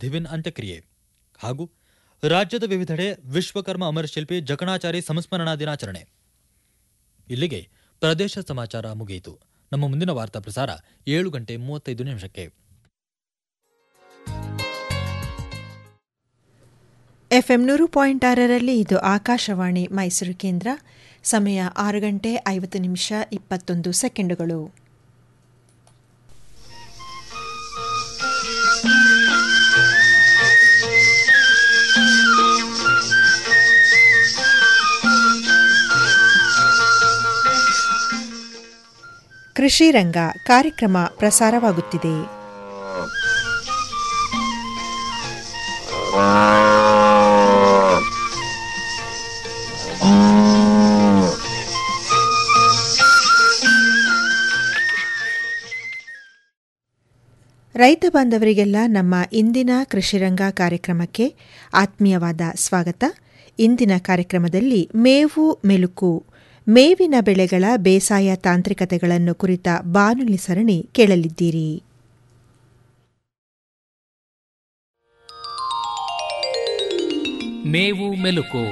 ಧಿವಿನ್ ಅಂತ್ಯಕ್ರಿಯೆ ಹಾಗೂ ರಾಜ್ಯದ ವಿವಿಧೆಡೆ ವಿಶ್ವಕರ್ಮ ಅಮರಶಿಲ್ಪಿ ಜಕಣಾಚಾರಿ ಸಂಸ್ಮರಣಾ ದಿನಾಚರಣೆ ಇಲ್ಲಿಗೆ ಪ್ರದೇಶ ಸಮಾಚಾರ ಮುಗಿಯಿತು ನಮ್ಮ ಮುಂದಿನ ವಾರ್ತಾ ಪ್ರಸಾರ ಏಳು ಗಂಟೆ ಮೂವತ್ತೈದು ನಿಮಿಷಕ್ಕೆ ಎಫ್ಎಂ ನೂರು ಪಾಯಿಂಟ್ ಆರರಲ್ಲಿ ಇದು ಆಕಾಶವಾಣಿ ಮೈಸೂರು ಕೇಂದ್ರ ಸಮಯ ಆರು ಗಂಟೆ ಐವತ್ತು ನಿಮಿಷ ಇಪ್ಪತ್ತೊಂದು ಸೆಕೆಂಡುಗಳು ಕೃಷಿ ರಂಗ ಕಾರ್ಯಕ್ರಮ ಪ್ರಸಾರವಾಗುತ್ತಿದೆ ರೈತ ಬಾಂಧವರಿಗೆಲ್ಲ ನಮ್ಮ ಇಂದಿನ ಕೃಷಿರಂಗ ಕಾರ್ಯಕ್ರಮಕ್ಕೆ ಆತ್ಮೀಯವಾದ ಸ್ವಾಗತ ಇಂದಿನ ಕಾರ್ಯಕ್ರಮದಲ್ಲಿ ಮೇವು ಮೆಲುಕು ಮೇವಿನ ಬೆಳೆಗಳ ಬೇಸಾಯ ತಾಂತ್ರಿಕತೆಗಳನ್ನು ಕುರಿತ ಬಾನುಲಿ ಸರಣಿ ಕೇಳಲಿದ್ದೀರಿ ಮೇವು ಮೆಲುಕು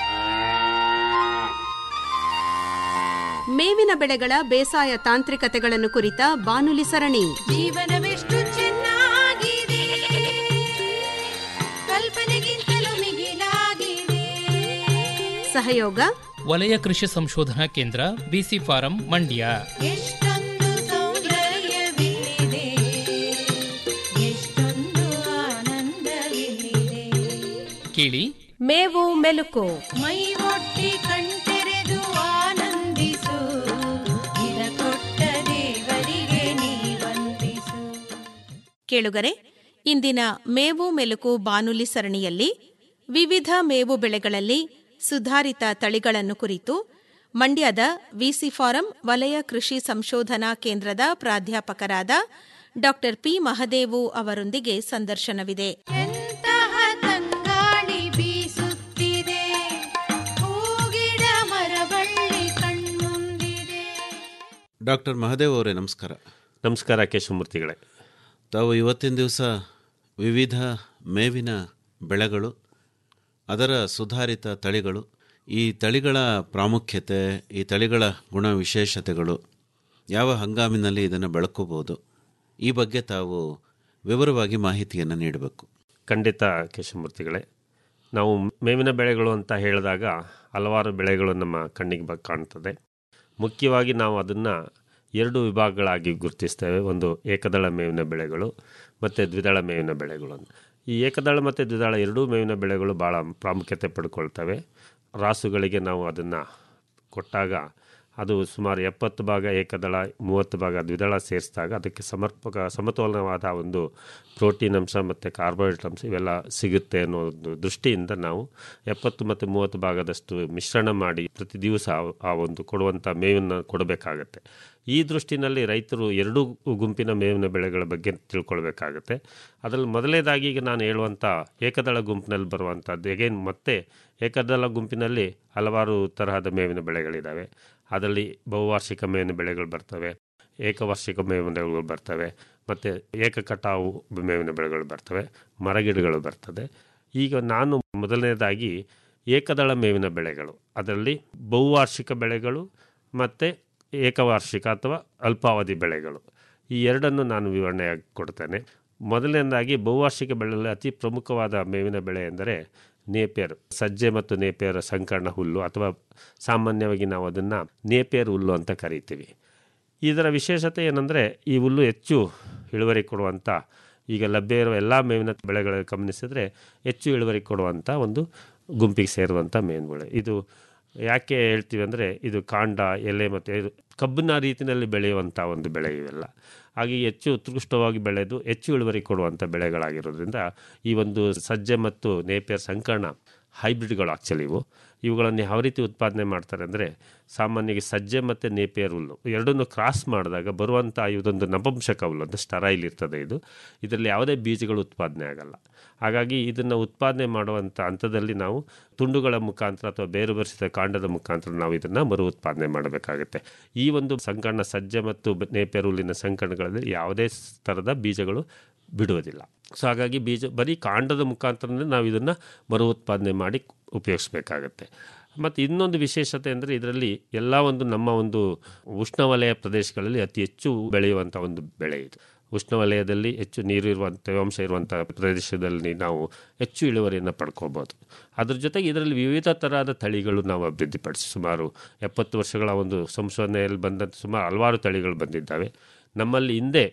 ಮೇವಿನ ಬೆಳೆಗಳ ಬೇಸಾಯ ತಾಂತ್ರಿಕತೆಗಳನ್ನು ಕುರಿತ ಬಾನುಲಿ ಸರಣಿ ಜೀವನವೆಷ್ಟು ಚೆನ್ನಾಗಿದೆ ಕಲ್ಪನೆಗಿಂತಲೂ ಮಿಗಿಲಾಗಿದೆ ಸಹಯೋಗ ವಲಯ ಕೃಷಿ ಸಂಶೋಧನಾ ಕೇಂದ್ರ ಬಿಸಿ ಫಾರಂ ಮಂಡ್ಯ ಎಷ್ಟೊಂದು ಸೌಂದರ್ಯವಿಲ್ಲಿದೆ ಎಷ್ಟೊಂದು ಆನಂದವಿಲ್ಲಿದೆ ಕೇಳಿ ಮೇವು ಮೆಲುಕು ಮೈ ಒಟ್ಟಿ ಕಣ್ತೆರೆದು ಆನಂದಿಸು ಇದ ಕೊಟ್ಟ ದೇವರಿಗೆ ನೀ ವಂದಿಸು ಕೇಳುಗರೆ ಇಂದಿನ ಮೇವು ಮೆಲುಕು ಬಾನುಲಿ ಸರಣಿಯಲ್ಲಿ ವಿವಿಧ ಮೇವು ಬೆಳೆಗಳಲ್ಲಿ ಸುಧಾರಿತ ತಳಿಗಳನ್ನು ಕುರಿತು ಮಂಡ್ಯದ ವಿಸಿ ಫಾರಂ ವಲಯ ಕೃಷಿ ಸಂಶೋಧನಾ ಕೇಂದ್ರದ ಪ್ರಾಧ್ಯಾಪಕರಾದ ಡಾ ಪಿ ಮಹದೇವು ಅವರೊಂದಿಗೆ ಸಂದರ್ಶನವಿದೆ ಎಂತಹ ತಂಗಾಳಿ ಬೀಸುತ್ತಿದೆ ಹೂಗಿಡ ಮರಬಳ್ಳಿ ಕಣ್ಮುಂದಿದೆ ಡಾಕ್ಟರ್ ಮಹದೇವ್ ಅವರೇ ನಮಸ್ಕಾರ ನಮಸ್ಕಾರ ಕೇಶವಮೂರ್ತಿಗಳೇ ತಾವು ಇವತ್ತಿನ ದಿವಸ ವಿವಿಧ ಮೇವಿನ ಬೆಳೆಗಳು ಅದರ ಸುಧಾರಿತ ತಳಿಗಳು ಈ ತಳಿಗಳ ಪ್ರಾಮುಖ್ಯತೆ ಈ ತಳಿಗಳ ಗುಣ ವಿಶೇಷತೆಗಳು ಯಾವ ಹಂಗಾಮಿನಲ್ಲಿ ಇದನ್ನು ಬೆಳಕೋಬೋದು ಈ ಬಗ್ಗೆ ತಾವು ವಿವರವಾಗಿ ಮಾಹಿತಿಯನ್ನು ನೀಡಬೇಕು ಖಂಡಿತ ಕೇಶವಮೂರ್ತಿಗಳೇ ನಾವು ಮೇವಿನ ಬೆಳೆಗಳು ಅಂತ ಹೇಳಿದಾಗ ಹಲವಾರು ಬೆಳೆಗಳು ನಮ್ಮ ಕಣ್ಣಿಗೆ ಬ ಕಾಣ್ತದೆ ಮುಖ್ಯವಾಗಿ ನಾವು ಅದನ್ನು ಎರಡು ವಿಭಾಗಗಳಾಗಿ ಗುರುತಿಸ್ತೇವೆ ಒಂದು ಏಕದಳ ಮೇವಿನ ಬೆಳೆಗಳು ಮತ್ತು ದ್ವಿದಳ ಮೇವಿನ ಬೆಳೆಗಳು ಅಂತ. ಈ ಏಕದಳ ಮತ್ತು ದ್ವಿದಳ ಎರಡೂ ಮೇವಿನ ಬೆಳೆಗಳು ಭಾಳ ಪ್ರಾಮುಖ್ಯತೆ ಪಡ್ಕೊಳ್ತವೆ ರಾಸುಗಳಿಗೆ ನಾವು ಅದನ್ನು ಕೊಟ್ಟಾಗ ಅದು ಸುಮಾರು ಎಪ್ಪತ್ತು ಭಾಗ ಏಕದಳ ಮೂವತ್ತು ಭಾಗ ದ್ವಿದಳ ಸೇರಿಸಿದಾಗ ಅದಕ್ಕೆ ಸಮರ್ಪಕ ಸಮತೋಲನವಾದ ಒಂದು ಪ್ರೋಟೀನ್ ಅಂಶ ಮತ್ತು ಕಾರ್ಬೋಹೈಡ್ರೇಟ್ ಅಂಶ ಇವೆಲ್ಲ ಸಿಗುತ್ತೆ ಅನ್ನೋ ಒಂದು ದೃಷ್ಟಿಯಿಂದ ನಾವು ಎಪ್ಪತ್ತು ಮತ್ತು ಮೂವತ್ತು ಭಾಗದಷ್ಟು ಮಿಶ್ರಣ ಮಾಡಿ ಪ್ರತಿ ದಿವಸ ಆ- ಆ ಒಂದು ಕೊಡುವಂಥ ಮೇವನ್ನು ಕೊಡಬೇಕಾಗತ್ತೆ ಈ ದೃಷ್ಟಿನಲ್ಲಿ ರೈತರು ಎರಡೂ ಗುಂಪಿನ ಮೇವಿನ ಬೆಳೆಗಳ ಬಗ್ಗೆ ತಿಳ್ಕೊಳ್ಬೇಕಾಗತ್ತೆ ಅದರಲ್ಲಿ ಮೊದಲನೇದಾಗಿ ಈಗ ನಾನು ಹೇಳುವಂಥ ಏಕದಳ ಗುಂಪಿನಲ್ಲಿ ಬರುವಂಥದ್ದು ಎಗೇನ್ ಮತ್ತೆ ಏಕದಳ ಗುಂಪಿನಲ್ಲಿ ಹಲವಾರು ತರಹದ ಮೇವಿನ ಬೆಳೆಗಳಿದ್ದಾವೆ ಅದರಲ್ಲಿ ಬಹುವಾರ್ಷಿಕ ಮೇವಿನ ಬೆಳೆಗಳು ಬರ್ತವೆ ಏಕವಾರ್ಷಿಕ ಮೇವಿನ ಬೆಳೆಗಳು ಬರ್ತವೆ ಮತ್ತು ಏಕ ಕಟಾವು ಮೇವಿನ ಬೆಳೆಗಳು ಬರ್ತವೆ ಮರಗಿಡಗಳು ಬರ್ತದೆ ಈಗ ನಾನು ಮೊದಲನೇದಾಗಿ ಏಕದಳ ಮೇವಿನ ಬೆಳೆಗಳು ಅದರಲ್ಲಿ ಬಹುವಾರ್ಷಿಕ ಬೆಳೆಗಳು ಮತ್ತು ಏಕವಾರ್ಷಿಕ ಅಥವಾ ಅಲ್ಪಾವಧಿ ಬೆಳೆಗಳು ಈ ಎರಡನ್ನು ನಾನು ವಿವರಣೆಯಾಗಿ ಕೊಡ್ತೇನೆ ಮೊದಲನೇದಾಗಿ ಬಹುವಾರ್ಷಿಕ ಬೆಳೆಯಲ್ಲಿ ಅತಿ ಪ್ರಮುಖವಾದ ಮೇವಿನ ಬೆಳೆ ಎಂದರೆ ನೇಪಿಯರ್ ಸಜ್ಜೆ ಮತ್ತು ನೇಪಿಯರ್ ಸಂಕರ್ಣ ಹುಲ್ಲು ಅಥವಾ ಸಾಮಾನ್ಯವಾಗಿ ನಾವು ಅದನ್ನು ನೇಪಿಯರ್ ಹುಲ್ಲು ಅಂತ ಕರಿತೀವಿ ಇದರ ವಿಶೇಷತೆ ಏನಂದರೆ ಈ ಹುಲ್ಲು ಹೆಚ್ಚು ಇಳುವರಿ ಕೊಡುವಂಥ ಈಗ ಲಭ್ಯ ಇರುವ ಎಲ್ಲ ಮೇವಿನ ಬೆಳೆಗಳ ಗಮನಿಸಿದ್ರೆ ಹೆಚ್ಚು ಇಳುವರಿ ಕೊಡುವಂಥ ಒಂದು ಗುಂಪಿಗೆ ಸೇರುವಂಥ ಮೇವಿನ ಬೆಳೆ ಇದು ಯಾಕೆ ಹೇಳ್ತೀವಿ ಅಂದರೆ ಇದು ಕಾಂಡ ಎಲೆ ಮತ್ತು ಇದು ಕಬ್ಬಿನ ರೀತಿಯಲ್ಲಿ ಬೆಳೆಯುವಂಥ ಒಂದು ಬೆಳೆ ಇವೆಲ್ಲ ಹಾಗೆ ಹೆಚ್ಚು ಉತ್ಕೃಷ್ಟವಾಗಿ ಬೆಳೆದು ಹೆಚ್ಚು ಇಳುವರಿ ಕೊಡುವಂಥ ಬೆಳೆಗಳಾಗಿರೋದ್ರಿಂದ ಈ ಒಂದು ಸಜ್ಜೆ ಮತ್ತು ನೇಪಿಯರ್ ಸಂಕರ್ಣ ಹೈಬ್ರಿಡ್ಗಳು ಆ್ಯಕ್ಚುಲಿ ಇವು ಇವುಗಳನ್ನು ಯಾವ ರೀತಿ ಉತ್ಪಾದನೆ ಮಾಡ್ತಾರೆ ಅಂದರೆ ಸಾಮಾನ್ಯವಾಗಿ ಸಜ್ಜೆ ಮತ್ತು ನೇಪಿಯರ್ ಹುಲ್ಲು ಎರಡನ್ನು ಕ್ರಾಸ್ ಮಾಡಿದಾಗ ಬರುವಂಥ ಇದೊಂದು ನಪಂಸಕ ಹುಲ್ಲು ಅಂದರೆ ಸ್ಟರೈಲ್ ಇರ್ತದೆ ಇದು ಇದರಲ್ಲಿ ಯಾವುದೇ ಬೀಜಗಳು ಉತ್ಪಾದನೆ ಆಗಲ್ಲ ಹಾಗಾಗಿ ಇದನ್ನು ಉತ್ಪಾದನೆ ಮಾಡುವಂಥ ಹಂತದಲ್ಲಿ ನಾವು ತುಂಡುಗಳ ಮುಖಾಂತರ ಅಥವಾ ಬೇರು ಬರಿಸಿದ ಕಾಂಡದ ಮುಖಾಂತರ ನಾವು ಇದನ್ನು ಮರು ಉತ್ಪಾದನೆ ಮಾಡಬೇಕಾಗುತ್ತೆ ಈ ಒಂದು ಸಂಕರ್ಣ ಸಜ್ಜೆ ಮತ್ತು ನೇಪಿಯರ್ ಹುಲ್ಲಿನ ಸಂಕರಣಗಳಲ್ಲಿ ಯಾವುದೇ ಥರದ ಬೀಜಗಳು ಬಿಡುವುದಿಲ್ಲ ಸೊ ಹಾಗಾಗಿ ಬೀಜ ಬರೀ ಕಾಂಡದ ಮುಖಾಂತರನೇ ನಾವು ಇದನ್ನು ಮರು ಉತ್ಪಾದನೆ ಮಾಡಿ ಉಪಯೋಗಿಸ್ಬೇಕಾಗತ್ತೆ ಮತ್ತು ಇನ್ನೊಂದು ವಿಶೇಷತೆ ಅಂದರೆ ಇದರಲ್ಲಿ ಎಲ್ಲ ಒಂದು ನಮ್ಮ ಒಂದು ಉಷ್ಣವಲಯ ಪ್ರದೇಶಗಳಲ್ಲಿ ಅತಿ ಹೆಚ್ಚು ಬೆಳೆಯುವಂಥ ಒಂದು ಬೆಳೆ ಇದು ಉಷ್ಣವಲಯದಲ್ಲಿ ಹೆಚ್ಚು ನೀರು ಇರುವಂಥ ತೇವಾಂಶ ಇರುವಂಥ ಪ್ರದೇಶದಲ್ಲಿ ನಾವು ಹೆಚ್ಚು ಇಳುವರಿಯನ್ನು ಪಡ್ಕೋಬೋದು ಅದ್ರ ಜೊತೆಗೆ ಇದರಲ್ಲಿ ವಿವಿಧ ಥರದ ತಳಿಗಳು ನಾವು ಅಭಿವೃದ್ಧಿಪಡಿಸಿ ಸುಮಾರು ಎಪ್ಪತ್ತು ವರ್ಷಗಳ ಒಂದು ಸಂಶೋಧನೆಯಲ್ಲಿ ಬಂದಂಥ ಸುಮಾರು ಹಲವಾರು ತಳಿಗಳು ಬಂದಿದ್ದಾವೆ ನಮ್ಮಲ್ಲಿ ಹಿಂದೆ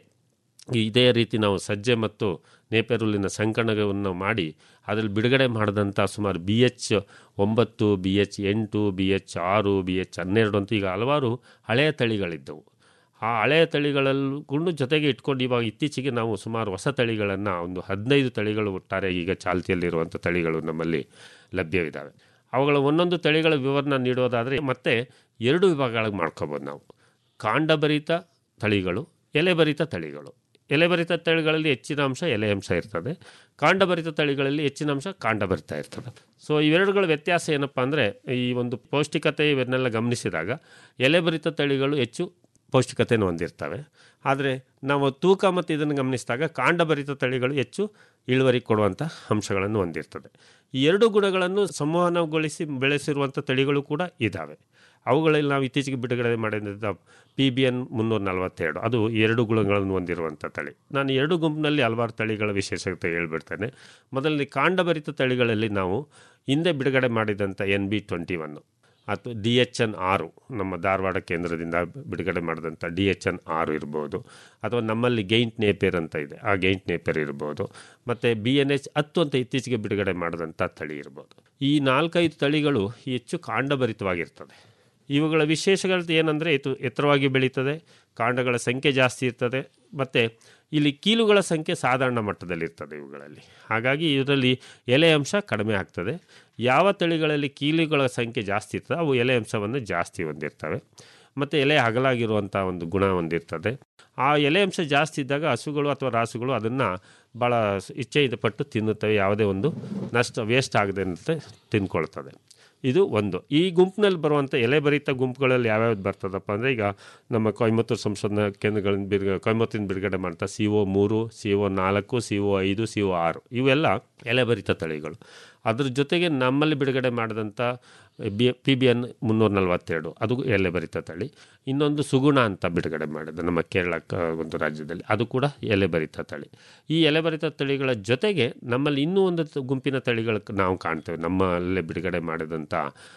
ಇದೇ ರೀತಿ ನಾವು ಸಜ್ಜೆ ಮತ್ತು ನೇಪೆರುಲ್ಲಿನ ಸಂಕಣವನ್ನು ಮಾಡಿ ಅದರಲ್ಲಿ ಬಿಡುಗಡೆ ಮಾಡಿದಂಥ ಸುಮಾರು ಬಿ ಎಚ್ ಒಂಬತ್ತು ಬಿ ಎಚ್ ಎಂಟು ಬಿ ಎಚ್ ಆರು ಬಿ ಎಚ್ ಹನ್ನೆರಡು ಅಂತ ಈಗ ಹಲವಾರು ಹಳೆಯ ತಳಿಗಳಿದ್ದವು ಆ ಹಳೆಯ ತಳಿಗಳಲ್ಲೂ ಜೊತೆಗೆ ಇಟ್ಕೊಂಡು ಇವಾಗ ಇತ್ತೀಚೆಗೆ ನಾವು ಸುಮಾರು ಹೊಸ ತಳಿಗಳನ್ನು ಒಂದು ಹದಿನೈದು ತಳಿಗಳು ಒಟ್ಟಾರೆ ಈಗ ಚಾಲ್ತಿಯಲ್ಲಿರುವಂಥ ತಳಿಗಳು ನಮ್ಮಲ್ಲಿ ಲಭ್ಯವಿದ್ದಾವೆ ಅವುಗಳ ಒಂದೊಂದು ತಳಿಗಳ ವಿವರಣ ನೀಡೋದಾದರೆ ಮತ್ತೆ ಎರಡು ವಿಭಾಗಗಳಿಗೆ ಮಾಡ್ಕೋಬೋದು ನಾವು ಕಾಂಡಭರಿತ ತಳಿಗಳು ಎಲೆಭರಿತ ತಳಿಗಳು ಎಲೆಭರಿತ ತಳಿಗಳಲ್ಲಿ ಹೆಚ್ಚಿನ ಅಂಶ ಎಲೆ ಅಂಶ ಇರ್ತದೆ ಕಾಂಡಭರಿತ ತಳಿಗಳಲ್ಲಿ ಹೆಚ್ಚಿನ ಅಂಶ ಕಾಂಡಭರಿತ ಇರ್ತದೆ ಸೊ ಇವೆರಡುಗಳ ವ್ಯತ್ಯಾಸ ಏನಪ್ಪ ಅಂದರೆ ಈ ಒಂದು ಪೌಷ್ಟಿಕತೆ ಇವನ್ನೆಲ್ಲ ಗಮನಿಸಿದಾಗ ಎಲೆಭರಿತ ತಳಿಗಳು ಹೆಚ್ಚು ಪೌಷ್ಟಿಕತೆಯನ್ನು ಹೊಂದಿರ್ತವೆ ಆದರೆ ನಾವು ತೂಕ ಮತ್ತು ಇದನ್ನು ಗಮನಿಸಿದಾಗ ಕಾಂಡಭರಿತ ತಳಿಗಳು ಹೆಚ್ಚು ಇಳುವರಿ ಕೊಡುವಂಥ ಅಂಶಗಳನ್ನು ಹೊಂದಿರ್ತದೆ ಈ ಎರಡು ಗುಣಗಳನ್ನು ಸಂವಹನಗೊಳಿಸಿ ಬೆಳೆಸಿರುವಂಥ ತಳಿಗಳು ಕೂಡ ಇದ್ದಾವೆ ಅವುಗಳಲ್ಲಿ ನಾವು ಇತ್ತೀಚೆಗೆ ಬಿಡುಗಡೆ ಮಾಡಿದ ಪಿ ಬಿ ಎನ್ ಮುನ್ನೂರ ನಲವತ್ತೆರಡು ಅದು ಎರಡು ಗುಣಗಳನ್ನು ಹೊಂದಿರುವಂಥ ತಳಿ ನಾನು ಎರಡು ಗುಂಪಿನಲ್ಲಿ ಹಲವಾರು ತಳಿಗಳ ವಿಶೇಷತೆ ಹೇಳ್ಬಿಡ್ತೇನೆ ಮೊದಲನೇ ಕಾಂಡಭರಿತ ತಳಿಗಳಲ್ಲಿ ನಾವು ಹಿಂದೆ ಬಿಡುಗಡೆ ಮಾಡಿದಂಥ ಎನ್ ಬಿ ಟ್ವೆಂಟಿ ಒನ್ನು ಅಥವಾ ಡಿ ಎಚ್ ಎನ್ ಆರು ನಮ್ಮ ಧಾರವಾಡ ಕೇಂದ್ರದಿಂದ ಬಿಡುಗಡೆ ಮಾಡಿದಂಥ ಡಿ ಎಚ್ ಎನ್ ಆರು ಇರ್ಬೋದು ಅಥವಾ ನಮ್ಮಲ್ಲಿ ಗೈಂಟ್ ನೇಪೇರ್ ಅಂತ ಇದೆ ಆ ಗೈಂಟ್ ನೇಪೇರ್ ಇರ್ಬೋದು ಮತ್ತು ಬಿ ಎನ್ ಎಚ್ ಹತ್ತು ಅಂತ ಇತ್ತೀಚೆಗೆ ಬಿಡುಗಡೆ ಮಾಡಿದಂಥ ತಳಿ ಇರ್ಬೋದು ಈ ನಾಲ್ಕೈದು ತಳಿಗಳು ಹೆಚ್ಚು ಕಾಂಡಭರಿತವಾಗಿರ್ತದೆ ಇವುಗಳ ವಿಶೇಷಗಳು ಏನಂದರೆ ಇದು ಎತ್ತರವಾಗಿ ಬೆಳೀತದೆ ಕಾಂಡಗಳ ಸಂಖ್ಯೆ ಜಾಸ್ತಿ ಇರ್ತದೆ ಮತ್ತು ಇಲ್ಲಿ ಕೀಲುಗಳ ಸಂಖ್ಯೆ ಸಾಧಾರಣ ಮಟ್ಟದಲ್ಲಿರ್ತದೆ ಇವುಗಳಲ್ಲಿ ಹಾಗಾಗಿ ಇದರಲ್ಲಿ ಎಲೆ ಅಂಶ ಕಡಿಮೆ ಆಗ್ತದೆ ಯಾವ ತಳಿಗಳಲ್ಲಿ ಕೀಲುಗಳ ಸಂಖ್ಯೆ ಜಾಸ್ತಿ ಇರ್ತದೆ ಅವು ಎಲೆ ಅಂಶವನ್ನು ಜಾಸ್ತಿ ಹೊಂದಿರ್ತವೆ ಮತ್ತು ಎಲೆ ಅಗಲಾಗಿರುವಂಥ ಒಂದು ಗುಣ ಹೊಂದಿರ್ತದೆ ಆ ಎಲೆ ಅಂಶ ಜಾಸ್ತಿ ಇದ್ದಾಗ ಹಸುಗಳು ಅಥವಾ ರಾಸುಗಳು ಅದನ್ನು ಭಾಳ ಇಚ್ಛೆಯಿಂದ ಪಟ್ಟು ತಿನ್ನುತ್ತವೆ ಯಾವುದೇ ಒಂದು ನಷ್ಟ ವೇಸ್ಟ್ ಆಗದಂತೆ ತಿಂದ್ಕೊಳ್ತದೆ ಇದು ಒಂದು ಈ ಗುಂಪಿನಲ್ಲಿ ಬರುವಂಥ ಎಲೆಭರಿತ ಗುಂಪುಗಳಲ್ಲಿ ಯಾವ್ಯಾವ್ದು ಬರ್ತದಪ್ಪ ಅಂದರೆ ಈಗ ನಮ್ಮ ಕೊಯಮತ್ತೂರು ಸಂಶೋಧನಾ ಕೇಂದ್ರಗಳಿಂದ ಬಿಡುಗಡೆ ಕೊಯಮತ್ತೂರಿಂದ ಬಿಡುಗಡೆ ಮಾಡ್ತಾ ಸಿ ಒ ಮೂರು ಸಿ ಒ ನಾಲ್ಕು ಸಿ ಒ ಐದು ಸಿ ಒ ಆರು ಇವೆಲ್ಲ ಎಲೆಭರಿತ ತಳಿಗಳು ಅದ್ರ ಜೊತೆಗೆ ನಮ್ಮಲ್ಲಿ ಬಿಡುಗಡೆ ಮಾಡಿದಂಥ ಬಿ ಪಿ ಬಿ ಎನ್ ಮುನ್ನೂರ ನಲವತ್ತೆರಡು ಅದು ಎಲೆಭರಿತ ತಳಿ ಇನ್ನೊಂದು ಸುಗುಣ ಅಂತ ಬಿಡುಗಡೆ ಮಾಡಿದೆ ನಮ್ಮ ಕೇರಳ ಕ- ಒಂದು ರಾಜ್ಯದಲ್ಲಿ ಅದು ಕೂಡ ಎಲೆಭರಿತ ತಳಿ ಈ ಎಲೆಭರಿತ ತಳಿಗಳ ಜೊತೆಗೆ ನಮ್ಮಲ್ಲಿ ಇನ್ನೂ ಒಂದು ತ- ಗುಂಪಿನ ತಳಿಗಳು ನಾವು ಕಾಣ್ತೇವೆ ನಮ್ಮಲ್ಲೇ ಬಿಡುಗಡೆ ಮಾಡಿದಂಥ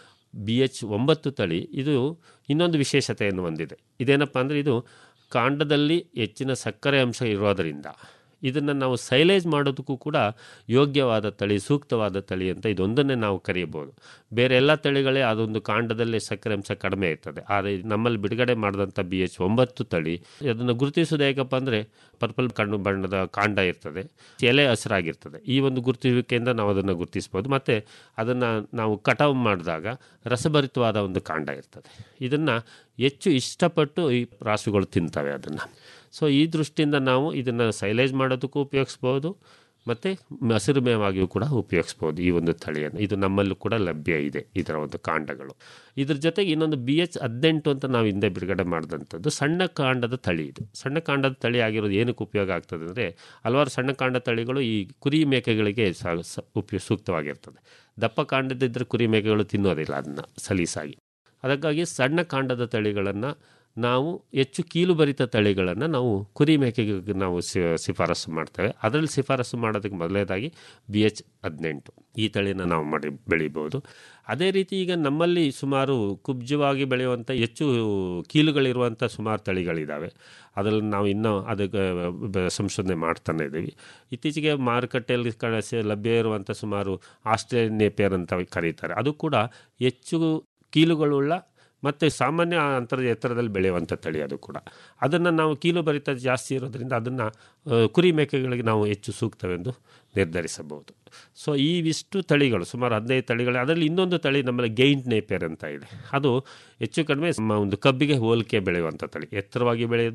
ಬಿ ಎಚ್ ಒಂಬತ್ತು ತಳಿ ಇದು ಇನ್ನೊಂದು ವಿಶೇಷತೆಯನ್ನು ಹೊಂದಿದೆ ಇದೇನಪ್ಪ ಅಂದರೆ ಇದು ಕಾಂಡದಲ್ಲಿ ಹೆಚ್ಚಿನ ಸಕ್ಕರೆ ಅಂಶ ಇರೋದರಿಂದ ಇದನ್ನು ನಾವು ಸೈಲೇಜ್ ಮಾಡೋದಕ್ಕೂ ಕೂಡ ಯೋಗ್ಯವಾದ ತಳಿ ಸೂಕ್ತವಾದ ತಳಿ ಅಂತ ಇದೊಂದನ್ನೇ ನಾವು ಕರೆಯಬಹುದು ಬೇರೆ ಎಲ್ಲ ತಳಿಗಳೇ ಅದೊಂದು ಕಾಂಡದಲ್ಲಿ ಸಕ್ಕರೆ ಅಂಶ ಕಡಿಮೆ ಇರ್ತದೆ ಆದರೆ ನಮ್ಮಲ್ಲಿ ಬಿಡುಗಡೆ ಮಾಡಿದಂಥ ಬಿ ಎಚ್ ಒಂಬತ್ತು ತಳಿ ಅದನ್ನು ಗುರುತಿಸೋದು ಹೇಗಪ್ಪ ಅಂದರೆ ಪರ್ಪಲ್ ಕಣ್ಣು ಬಣ್ಣದ ಕಾಂಡ ಇರ್ತದೆ ಎಲೆ ಹಸಿರಾಗಿರ್ತದೆ ಈ ಒಂದು ಗುರುತಿಸುವಿಕೆಯಿಂದ ನಾವು ಅದನ್ನು ಗುರುತಿಸ್ಬೋದು ಮತ್ತು ಅದನ್ನು ನಾವು ಕಟಾವು ಮಾಡಿದಾಗ ರಸಭರಿತವಾದ ಒಂದು ಕಾಂಡ ಇರ್ತದೆ ಇದನ್ನು ಹೆಚ್ಚು ಇಷ್ಟಪಟ್ಟು ಈ ರಾಸುಗಳು ತಿಂತವೆ ಅದನ್ನು ಸೊ ಈ ದೃಷ್ಟಿಯಿಂದ ನಾವು ಇದನ್ನು ಸೈಲೇಜ್ ಮಾಡೋದಕ್ಕೂ ಉಪಯೋಗಿಸ್ಬೋದು ಮತ್ತು ಹಸಿರು ಮೇವಾಗಿಯೂ ಕೂಡ ಉಪಯೋಗಿಸ್ಬೋದು ಈ ಒಂದು ತಳಿಯನ್ನು ಇದು ನಮ್ಮಲ್ಲೂ ಕೂಡ ಲಭ್ಯ ಇದೆ ಇದರ ಒಂದು ಕಾಂಡಗಳು ಇದ್ರ ಜೊತೆಗೆ ಇನ್ನೊಂದು ಬಿ ಎಚ್ ಹದಿನೆಂಟು ಅಂತ ನಾವು ಹಿಂದೆ ಬಿಡುಗಡೆ ಮಾಡಿದಂಥದ್ದು ಸಣ್ಣ ಕಾಂಡದ ತಳಿ ಇದು ಸಣ್ಣ ಕಾಂಡದ ತಳಿ ಆಗಿರೋದು ಏನಕ್ಕೆ ಉಪಯೋಗ ಆಗ್ತದೆ ಅಂದರೆ ಹಲವಾರು ಸಣ್ಣ ಕಾಂಡ ತಳಿಗಳು ಈ ಕುರಿ ಮೇಕೆಗಳಿಗೆ ಸ ಸ- ಉಪಯೋ ಸೂಕ್ತವಾಗಿರ್ತದೆ ದಪ್ಪ ಕಾಂಡದಿದ್ದರೆ ಕುರಿ ಮೇಕೆಗಳು ತಿನ್ನೋದಿಲ್ಲ ಅದನ್ನು ಸಲೀಸಾಗಿ ಅದಕ್ಕಾಗಿ ಸಣ್ಣ ಕಾಂಡದ ತಳಿಗಳನ್ನು ನಾವು ಹೆಚ್ಚು ಕೀಲುಭರಿತ ತಳಿಗಳನ್ನು ನಾವು ಕುರಿ ಮೇಕೆಗೆ ನಾವು ಸಿ- ಶಿಫಾರಸು ಮಾಡ್ತೇವೆ ಅದರಲ್ಲಿ ಶಿಫಾರಸು ಮಾಡೋದಕ್ಕೆ ಮೊದಲನೇದಾಗಿ ಬಿ ಎಚ್ ಹದಿನೆಂಟು ಈ ತಳಿನ ನಾವು ಮಾಡಿ ಬೆಳಿಬೋದು ಅದೇ ರೀತಿ ಈಗ ನಮ್ಮಲ್ಲಿ ಸುಮಾರು ಕುಬ್ಜವಾಗಿ ಬೆಳೆಯುವಂಥ ಹೆಚ್ಚು ಕೀಲುಗಳಿರುವಂಥ ಸುಮಾರು ತಳಿಗಳಿದ್ದಾವೆ ಅದರಲ್ಲಿ ನಾವು ಇನ್ನೂ ಅದಕ್ಕೆ ಬ- ಸಂಶೋಧನೆ ಮಾಡ್ತಾನೆ ಇದ್ದೀವಿ ಇತ್ತೀಚೆಗೆ ಮಾರುಕಟ್ಟೆಯಲ್ಲಿ ಕ- ಸ- ಲಭ್ಯ ಇರುವಂಥ ಸುಮಾರು ಆಸ್ಟ್ರೇಲಿಯನ್ ನೇಪಿಯರ್ ಅಂತ ಕರೀತಾರೆ ಅದು ಕೂಡ ಹೆಚ್ಚು ಕೀಲುಗಳುಳ್ಳ ಮತ್ತು ಸಾಮಾನ್ಯ ಅಂತರದ ಎತ್ತರದಲ್ಲಿ ಬೆಳೆಯುವಂಥ ತಳಿ ಅದು ಕೂಡ ಅದನ್ನು ನಾವು ಕೀಲು ಭರಿತ ಜಾಸ್ತಿ ಇರೋದ್ರಿಂದ ಅದನ್ನು ಕುರಿ ಮೇಕೆಗಳಿಗೆ ನಾವು ಹೆಚ್ಚು ಸೂಕ್ತವೆಂದು ನಿರ್ಧರಿಸಬಹುದು ಸೊ ಇವಿಷ್ಟು ತಳಿಗಳು ಸುಮಾರು ಹದಿನೈದು ತಳಿಗಳು ಅದರಲ್ಲಿ ಇನ್ನೊಂದು ತಳಿ ನಮ್ಮಲ್ಲಿ ಗೈಂಟ್ ನೇಪೇರ್ ಅಂತ ಇದೆ ಅದು ಹೆಚ್ಚು ಕಡಿಮೆ ನಮ್ಮ ಒಂದು ಕಬ್ಬಿಗೆ ಹೋಲಿಕೆ ಬೆಳೆಯುವಂಥ ತಳಿ ಎತ್ತರವಾಗಿ ಬೆಳೆಯೋದು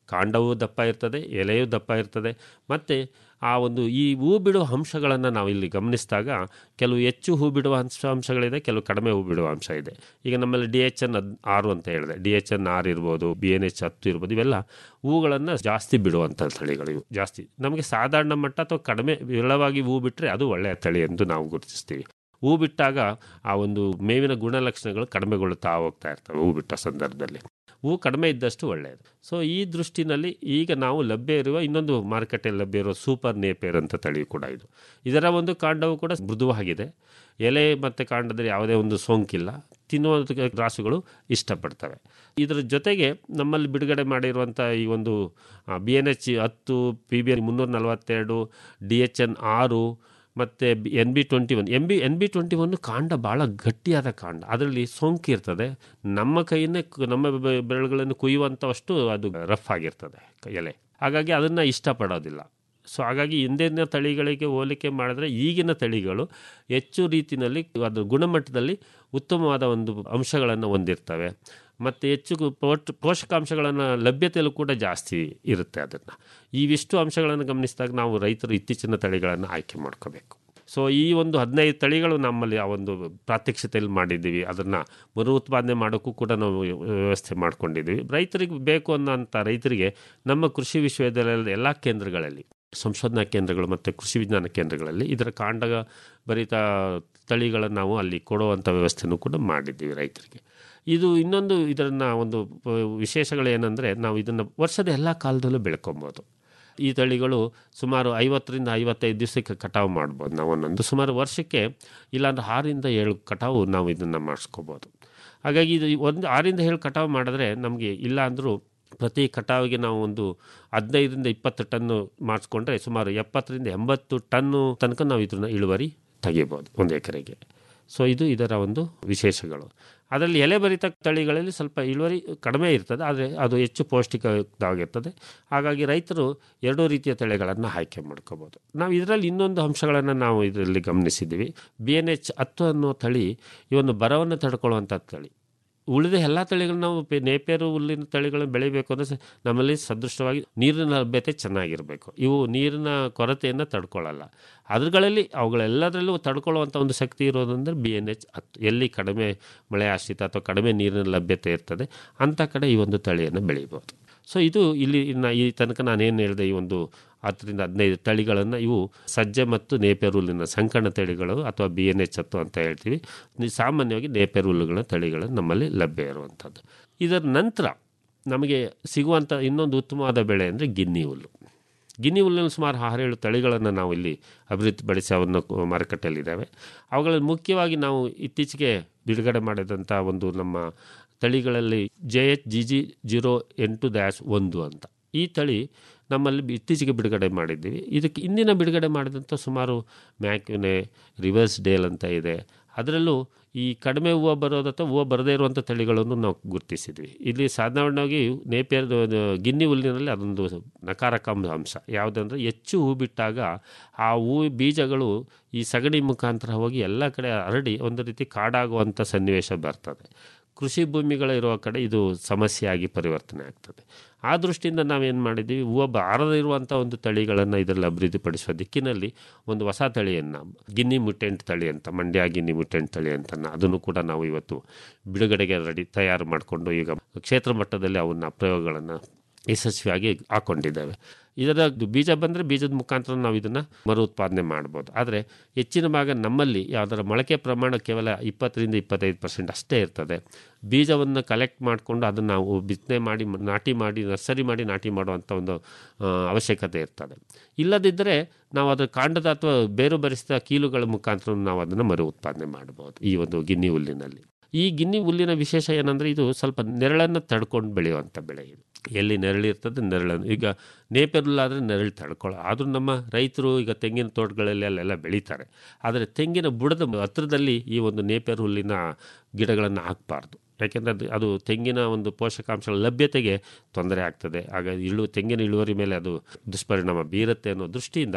ಕಾಂಡವೂ ದಪ್ಪ ಇರ್ತದೆ ಎಲೆಯೂ ದಪ್ಪ ಇರ್ತದೆ ಮತ್ತು ಆ ಒಂದು ಈ ಹೂ ಬಿಡುವ ಅಂಶಗಳನ್ನು ನಾವು ಇಲ್ಲಿ ಗಮನಿಸಿದಾಗ ಕೆಲವು ಹೆಚ್ಚು ಹೂ ಬಿಡುವ ಅಂಶ ಅಂಶಗಳಿದೆ ಕೆಲವು ಕಡಿಮೆ ಹೂ ಬಿಡುವ ಅಂಶ ಇದೆ ಈಗ ನಮ್ಮಲ್ಲಿ ಡಿ ಎಚ್ ಎನ್ ಹದ್ ಆರು ಅಂತ ಹೇಳಿದೆ ಡಿ ಎಚ್ ಎನ್ ಆರು ಇರ್ಬೋದು ಬಿ ಎನ್ ಎಚ್ ಹತ್ತು ಇರ್ಬೋದು ಇವೆಲ್ಲ ಹೂಗಳನ್ನು ಜಾಸ್ತಿ ಬಿಡುವಂಥ ತಳಿಗಳು ಇವು ಜಾಸ್ತಿ ನಮಗೆ ಸಾಧಾರಣ ಮಟ್ಟ ಅಥವಾ ಕಡಿಮೆ ವಿರಳವಾಗಿ ಹೂ ಬಿಟ್ಟರೆ ಅದು ಒಳ್ಳೆಯ ತಳಿ ಎಂದು ನಾವು ಗುರುತಿಸ್ತೀವಿ ಹೂ ಬಿಟ್ಟಾಗ ಆ ಒಂದು ಮೇವಿನ ಗುಣಲಕ್ಷಣಗಳು ಕಡಿಮೆಗೊಳ್ಳುತ್ತಾ ಹೋಗ್ತಾ ಇರ್ತವೆ ಹೂ ಬಿಟ್ಟ ಸಂದರ್ಭದಲ್ಲಿ ಹೂ ಕಡಿಮೆ ಇದ್ದಷ್ಟು ಒಳ್ಳೆಯದು ಸೊ ಈ ದೃಷ್ಟಿನಲ್ಲಿ ಈಗ ನಾವು ಲಭ್ಯ ಇರುವ ಇನ್ನೊಂದು ಮಾರುಕಟ್ಟೆಯಲ್ಲಿ ಲಭ್ಯ ಇರುವ ಸೂಪರ್ ನೇಪೇರ್ ಅಂತ ತಳಿ ಕೂಡ ಇದು ಇದರ ಒಂದು ಕಾಂಡವು ಕೂಡ ಮೃದುವಾಗಿದೆ ಎಲೆ ಮತ್ತು ಕಾಂಡದಲ್ಲಿ ಯಾವುದೇ ಒಂದು ಸೋಂಕಿಲ್ಲ ತಿನ್ನುವಂಥ ರಾಸುಗಳು ಇಷ್ಟಪಡ್ತವೆ ಇದರ ಜೊತೆಗೆ ನಮ್ಮಲ್ಲಿ ಬಿಡುಗಡೆ ಮಾಡಿರುವಂಥ ಈ ಒಂದು ಬಿ ಎನ್ ಎಚ್ ಹತ್ತು ಪಿ ಬಿ ಎನ್ ಮುನ್ನೂರ ನಲವತ್ತೆರಡು ಡಿ ಎಚ್ ಎನ್ ಆರು ಮತ್ತು N B twenty one N B N B twenty one ಕಾಂಡ ಭಾಳ ಗಟ್ಟಿಯಾದ ಕಾಂಡ ಅದರಲ್ಲಿ ಸೋಂಕು ಇರ್ತದೆ ನಮ್ಮ ಕೈಯನ್ನೇ ಕು- ನಮ್ಮ ಬೆ- ಬೆರಳುಗಳನ್ನು ಕುಯ್ಯುವಂಥವಷ್ಟು ಅದು ರಫ್ ಆಗಿರ್ತದೆ ಕ- ಎಲೆ ಹಾಗಾಗಿ ಅದನ್ನು ಇಷ್ಟಪಡೋದಿಲ್ಲ ಸೊ ಹಾಗಾಗಿ ಹಿಂದಿನ ತಳಿಗಳಿಗೆ ಹೋಲಿಕೆ ಮಾಡಿದ್ರೆ ಈಗಿನ ತಳಿಗಳು ಹೆಚ್ಚು ರೀತಿಯಲ್ಲಿ ಅದು ಗುಣಮಟ್ಟದಲ್ಲಿ ಉತ್ತಮವಾದ ಒಂದು ಅಂಶಗಳನ್ನು ಹೊಂದಿರ್ತವೆ ಮತ್ತು ಹೆಚ್ಚು ಗು- ಪೋಟ್ ಪೋಷಕಾಂಶಗಳನ್ನು ಲಭ್ಯತೆಯಲ್ಲೂ ಕೂಡ ಜಾಸ್ತಿ ಇರುತ್ತೆ ಅದನ್ನು ಇವಿಷ್ಟು ಅಂಶಗಳನ್ನು ಗಮನಿಸಿದಾಗ ನಾವು ರೈತರು ಇತ್ತೀಚಿನ ತಳಿಗಳನ್ನು ಆಯ್ಕೆ ಮಾಡ್ಕೋಬೇಕು ಸೊ ಈ ಒಂದು ಹದಿನೈದು ತಳಿಗಳು ನಮ್ಮಲ್ಲಿ ಆ ಒಂದು ಪ್ರಾತ್ಯಕ್ಷತೆಯಲ್ಲಿ ಮಾಡಿದ್ದೀವಿ ಅದನ್ನು ಮರು ಉತ್ಪಾದನೆ ಮಾಡೋಕ್ಕೂ ಕೂಡ ನಾವು ವ್ಯವಸ್ಥೆ ಮಾಡ್ಕೊಂಡಿದ್ದೀವಿ ರೈತರಿಗೆ ಬೇಕು ಅನ್ನೋಂಥ ರೈತರಿಗೆ ನಮ್ಮ ಕೃಷಿ ವಿಶ್ವವಿದ್ಯಾಲಯದ ಎಲ್ಲ ಕೇಂದ್ರಗಳಲ್ಲಿ ಸಂಶೋಧನಾ ಕೇಂದ್ರಗಳು ಮತ್ತು ಕೃಷಿ ವಿಜ್ಞಾನ ಕೇಂದ್ರಗಳಲ್ಲಿ ಇದರ ಕಾಂಡ ಭರಿತ ತಳಿಗಳನ್ನು ನಾವು ಅಲ್ಲಿ ಕೊಡುವಂಥ ವ್ಯವಸ್ಥೆನೂ ಕೂಡ ಮಾಡಿದ್ದೀವಿ ರೈತರಿಗೆ ಇದು ಇನ್ನೊಂದು ಇದನ್ನು ಒಂದು ಪ- ವಿಶೇಷಗಳು ಏನಂದರೆ ನಾವು ಇದನ್ನು ವರ್ಷದ ಎಲ್ಲ ಕಾಲದಲ್ಲೂ ಬೆಳ್ಕೊಬೋದು ಈ ತಳಿಗಳು ಸುಮಾರು ಐವತ್ತರಿಂದ ಐವತ್ತೈದು ದಿವಸಕ್ಕೆ ಕಟಾವು ಮಾಡ್ಬೋದು ನಾವು ಒಂದೊಂದು ಸುಮಾರು ವರ್ಷಕ್ಕೆ ಇಲ್ಲಾಂದ್ರೆ ಆರಿಂದ ಏಳು ಕಟಾವು ನಾವು ಇದನ್ನು ಮಾಡಿಸ್ಕೋಬೋದು ಹಾಗಾಗಿ ಇದು ಒಂದು ಆರಿಂದ ಏಳು ಕಟಾವು ಮಾಡಿದ್ರೆ ನಮಗೆ ಇಲ್ಲ ಅಂದರೂ ಪ್ರತಿ ಕಟಾವಿಗೆ ನಾವು ಒಂದು ಹದಿನೈದರಿಂದ ಇಪ್ಪತ್ತು ಟನ್ನು ಮಾಡಿಸ್ಕೊಂಡ್ರೆ ಸುಮಾರು ಎಪ್ಪತ್ತರಿಂದ ಎಂಬತ್ತು ಟನ್ನು ತನಕ ನಾವು ಇದನ್ನು ಇಳುವರಿ ತೆಗಿಬೋದು ಒಂದು ಎಕರೆಗೆ ಸೊ ಇದು ಇದರ ಒಂದು ವಿಶೇಷಗಳು ಅದರಲ್ಲಿ ಎಲೆಭರಿತ ತಳಿಗಳಲ್ಲಿ ಸ್ವಲ್ಪ ಇಳುವರಿ ಕಡಿಮೆ ಇರ್ತದೆ ಆದರೆ ಅದು ಹೆಚ್ಚು ಪೌಷ್ಟಿಕವಾಗಿರ್ತದೆ ಹಾಗಾಗಿ ರೈತರು ಎರಡೂ ರೀತಿಯ ತಳಿಗಳನ್ನು ಆಯ್ಕೆ ಮಾಡ್ಕೋಬೋದು ನಾವು ಇದರಲ್ಲಿ ಇನ್ನೊಂದು ಅಂಶಗಳನ್ನು ನಾವು ಇದರಲ್ಲಿ ಗಮನಿಸಿದ್ದೀವಿ ಬಿ ಎನ್ ಎಚ್ ಹತ್ತು ಅನ್ನೋ ತಳಿ ಈ ಒಂದು ಬರವನ್ನು ತಡ್ಕೊಳ್ಳುವಂಥ ತಳಿ ಉಳಿದ ಎಲ್ಲ ತಳಿಗಳು ನಾವು ಪೆ- ನೇಪೇರು ಹುಲ್ಲಿನ ತಳಿಗಳನ್ನು ಬೆಳಿಬೇಕು ಅಂದರೆ ಸ- ನಮ್ಮಲ್ಲಿ ಸದೃಷ್ಟವಾಗಿ ನೀರಿನ ಲಭ್ಯತೆ ಚೆನ್ನಾಗಿರಬೇಕು ಇವು ನೀರಿನ ಕೊರತೆಯನ್ನು ತಡ್ಕೊಳ್ಳಲ್ಲ ಅದ್ರಲ್ಲಿ ಅವುಗಳೆಲ್ಲದರಲ್ಲೂ ತಡ್ಕೊಳ್ಳುವಂಥ ಒಂದು ಶಕ್ತಿ ಇರೋದಂದ್ರೆ ಬಿ ಎನ್ ಎಚ್ ಹತ್ತು ಎಲ್ಲಿ ಕಡಿಮೆ ಮಳೆ ಆಶ್ರಿತ ಅಥವಾ ಕಡಿಮೆ ನೀರಿನ ಲಭ್ಯತೆ ಇರ್ತದೆ ಅಂಥ ಕಡೆ ಈ ಒಂದು ತಳಿಯನ್ನು ಬೆಳಿಬೋದು ಸೊ ಇದು ಇಲ್ಲಿ ಇನ್ನು ಈ ತನಕ ನಾನೇನು ಹೇಳಿದೆ ಈ ಒಂದು ಹತ್ತರಿಂದ ಹದಿನೈದು ತಳಿಗಳನ್ನು ಇವು ಸಜ್ಜೆ ಮತ್ತು ನೇಪೇರುಲ್ಲಿನ ಸಂಕಣ ತಳಿಗಳು ಅಥವಾ ಬಿ ಎನ್ ಎಚ್ ಹತ್ತು ಅಂತ ಹೇಳ್ತೀವಿ ನಿ- ಸಾಮಾನ್ಯವಾಗಿ ನೇಪೇರುಲ್ಲುಗಳ ತಳಿಗಳು ನಮ್ಮಲ್ಲಿ ಲಭ್ಯ ಇರುವಂಥದ್ದು ಇದರ ನಂತರ ನಮಗೆ ಸಿಗುವಂಥ ಇನ್ನೊಂದು ಉತ್ತಮವಾದ ಬೆಳೆ ಅಂದರೆ ಗಿನ್ನಿ ಹುಲ್ಲು ಗಿನ್ನಿ ಹುಲ್ಲಿನ ಸುಮಾರು ಆರೇಳು ತಳಿಗಳನ್ನು ನಾವು ಇಲ್ಲಿ ಅಭಿವೃದ್ಧಿಪಡಿಸಿ ಅವನ್ನು ಕು- ಮಾರುಕಟ್ಟೆಯಲ್ಲಿದ್ದಾವೆ ಅವುಗಳಲ್ಲಿ ಮುಖ್ಯವಾಗಿ ನಾವು ಇತ್ತೀಚೆಗೆ ಬಿಡುಗಡೆ ಮಾಡಿದಂಥ ಒಂದು ನಮ್ಮ ತಳಿಗಳಲ್ಲಿ J H G G zero ಎಂಟು ಡ್ಯಾಶ್ ಒಂದು ಅಂತ ಈ ತಳಿ ನಮ್ಮಲ್ಲಿ ಬಿ- ಇತ್ತೀಚೆಗೆ ಬಿಡುಗಡೆ ಮಾಡಿದ್ದೀವಿ ಇದಕ್ಕೆ ಇಂದಿನ ಬಿಡುಗಡೆ ಮಾಡಿದಂಥ ಸುಮಾರು ಮ್ಯಾಕ್ಯುನೆ ರಿವರ್ಸ್ ಡೇಲ್ ಅಂತ ಇದೆ ಅದರಲ್ಲೂ ಈ ಕಡಿಮೆ ಹೂವು ಬರೋದು ಅಥವಾ ಹೂವು ಬರದೇ ಇರುವಂಥ ತಳಿಗಳನ್ನು ನಾವು ಗುರುತಿಸಿದ್ವಿ ಇಲ್ಲಿ ಸಾಧಾರಣವಾಗಿ ನೇಪಿಯರ್ ಗಿನ್ನಿ ಹುಲ್ಲಿನಲ್ಲಿ ಅದೊಂದು ನಕಾರಾತ್ಮಕ ಅಂಶ ಯಾವುದಂದ್ರೆ ಹೆಚ್ಚು ಹೂ ಬಿಟ್ಟಾಗ ಆ ಹೂ ಬೀಜಗಳು ಈ ಸಗಣಿ ಮುಖಾಂತರ ಹೋಗಿ ಎಲ್ಲ ಕಡೆ ಹರಡಿ ಒಂದು ರೀತಿ ಕಾಡಾಗುವಂಥ ಸನ್ನಿವೇಶ ಬರ್ತದೆ ಕೃಷಿ ಭೂಮಿಗಳಿರುವ ಕಡೆ ಇದು ಸಮಸ್ಯೆಯಾಗಿ ಪರಿವರ್ತನೆ ಆಗ್ತದೆ ಆ ದೃಷ್ಟಿಯಿಂದ ನಾವೇನು ಮಾಡಿದ್ದೀವಿ ಹೂವು ಬಾರದೇ ಇರುವಂಥ ಒಂದು ತಳಿಗಳನ್ನು ಇದರಲ್ಲಿ ಅಭಿವೃದ್ಧಿಪಡಿಸುವ ದಿಕ್ಕಿನಲ್ಲಿ ಒಂದು ಹೊಸ ತಳಿಯನ್ನು ಗಿನ್ನಿ ಮುಟೆಂಟ್ ತಳಿ ಅಂತ ಮಂಡ್ಯ ಗಿನ್ನಿ ಮುಟೆಂಟ್ ತಳಿ ಅಂತ ಅದನ್ನು ಕೂಡ ನಾವು ಇವತ್ತು ಬಿಡುಗಡೆಗೆ ರೆಡಿ ತಯಾರು ಮಾಡಿಕೊಂಡು ಈಗ ಕ್ಷೇತ್ರ ಮಟ್ಟದಲ್ಲಿ ಅವನ್ನ ಪ್ರಯೋಗಗಳನ್ನು ಯಶಸ್ವಿಯಾಗಿ ಹಾಕ್ಕೊಂಡಿದ್ದೇವೆ ಇದರ ಬೀಜ ಬಂದರೆ ಬೀಜದ ಮುಖಾಂತರ ನಾವು ಇದನ್ನು ಮರು ಉತ್ಪಾದನೆ ಮಾಡ್ಬೋದು ಆದರೆ ಹೆಚ್ಚಿನ ಭಾಗ ನಮ್ಮಲ್ಲಿ ಯಾವುದರ ಮೊಳಕೆ ಪ್ರಮಾಣ ಕೇವಲ ಇಪ್ಪತ್ತರಿಂದ ಇಪ್ಪತ್ತೈದು ಪರ್ಸೆಂಟ್ ಅಷ್ಟೇ ಇರ್ತದೆ ಬೀಜವನ್ನು ಕಲೆಕ್ಟ್ ಮಾಡಿಕೊಂಡು ಅದನ್ನು ನಾವು ಬಿತ್ತನೆ ಮಾಡಿ ಮ- ನಾಟಿ ಮಾಡಿ ನರ್ಸರಿ ಮಾಡಿ ನಾಟಿ ಮಾಡುವಂಥ ಒಂದು ಆ, ಅವಶ್ಯಕತೆ ಇರ್ತದೆ ಇಲ್ಲದಿದ್ದರೆ ನಾವು ಅದರ ಕಾಂಡದ ಅಥವಾ ಬೇರು ಬರಿಸಿದ ಕೀಲುಗಳ ಮುಖಾಂತರ ನಾವು ಅದನ್ನು ಮರು ಉತ್ಪಾದನೆ ಮಾಡ್ಬೋದು ಈ ಒಂದು ಗಿನ್ನಿ ಹುಲ್ಲಿನಲ್ಲಿ ಈ ಗಿನ್ನಿ ಹುಲ್ಲಿನ ವಿಶೇಷ ಏನಂದರೆ ಇದು ಸ್ವಲ್ಪ ನೆರಳನ್ನು ತಡ್ಕೊಂಡು ಬೆಳೆಯುವಂಥ ಬೆಳೆ ಇದು ಎಲ್ಲಿ ನೆರಳಿರ್ತದೆ ನೆರಳನ್ನು ಈಗ ನೇಪೆರುಲ್ಲಾದರೆ ನೆರಳು ತಡ್ಕೊಳ್ಳೋ ಆದರೂ ನಮ್ಮ ರೈತರು ಈಗ ತೆಂಗಿನ ತೋಟಗಳಲ್ಲಿ ಅಲ್ಲೆಲ್ಲ ಬೆಳೀತಾರೆ ಆದರೆ ತೆಂಗಿನ ಬುಡದ ಹತ್ತಿರದಲ್ಲಿ ಈ ಒಂದು ನೇಪೇರು ಹುಲ್ಲಿನ ಗಿಡಗಳನ್ನು ಹಾಕಬಾರ್ದು ಯಾಕೆಂದರೆ ಅದು ಅದು ತೆಂಗಿನ ಒಂದು ಪೋಷಕಾಂಶಗಳ ಲಭ್ಯತೆಗೆ ತೊಂದರೆ ಆಗ್ತದೆ ಆಗ ಇಳು ತೆಂಗಿನ ಇಳುವರಿ ಮೇಲೆ ಅದು ದುಷ್ಪರಿಣಾಮ ಬೀರುತ್ತೆ ಅನ್ನೋ ದೃಷ್ಟಿಯಿಂದ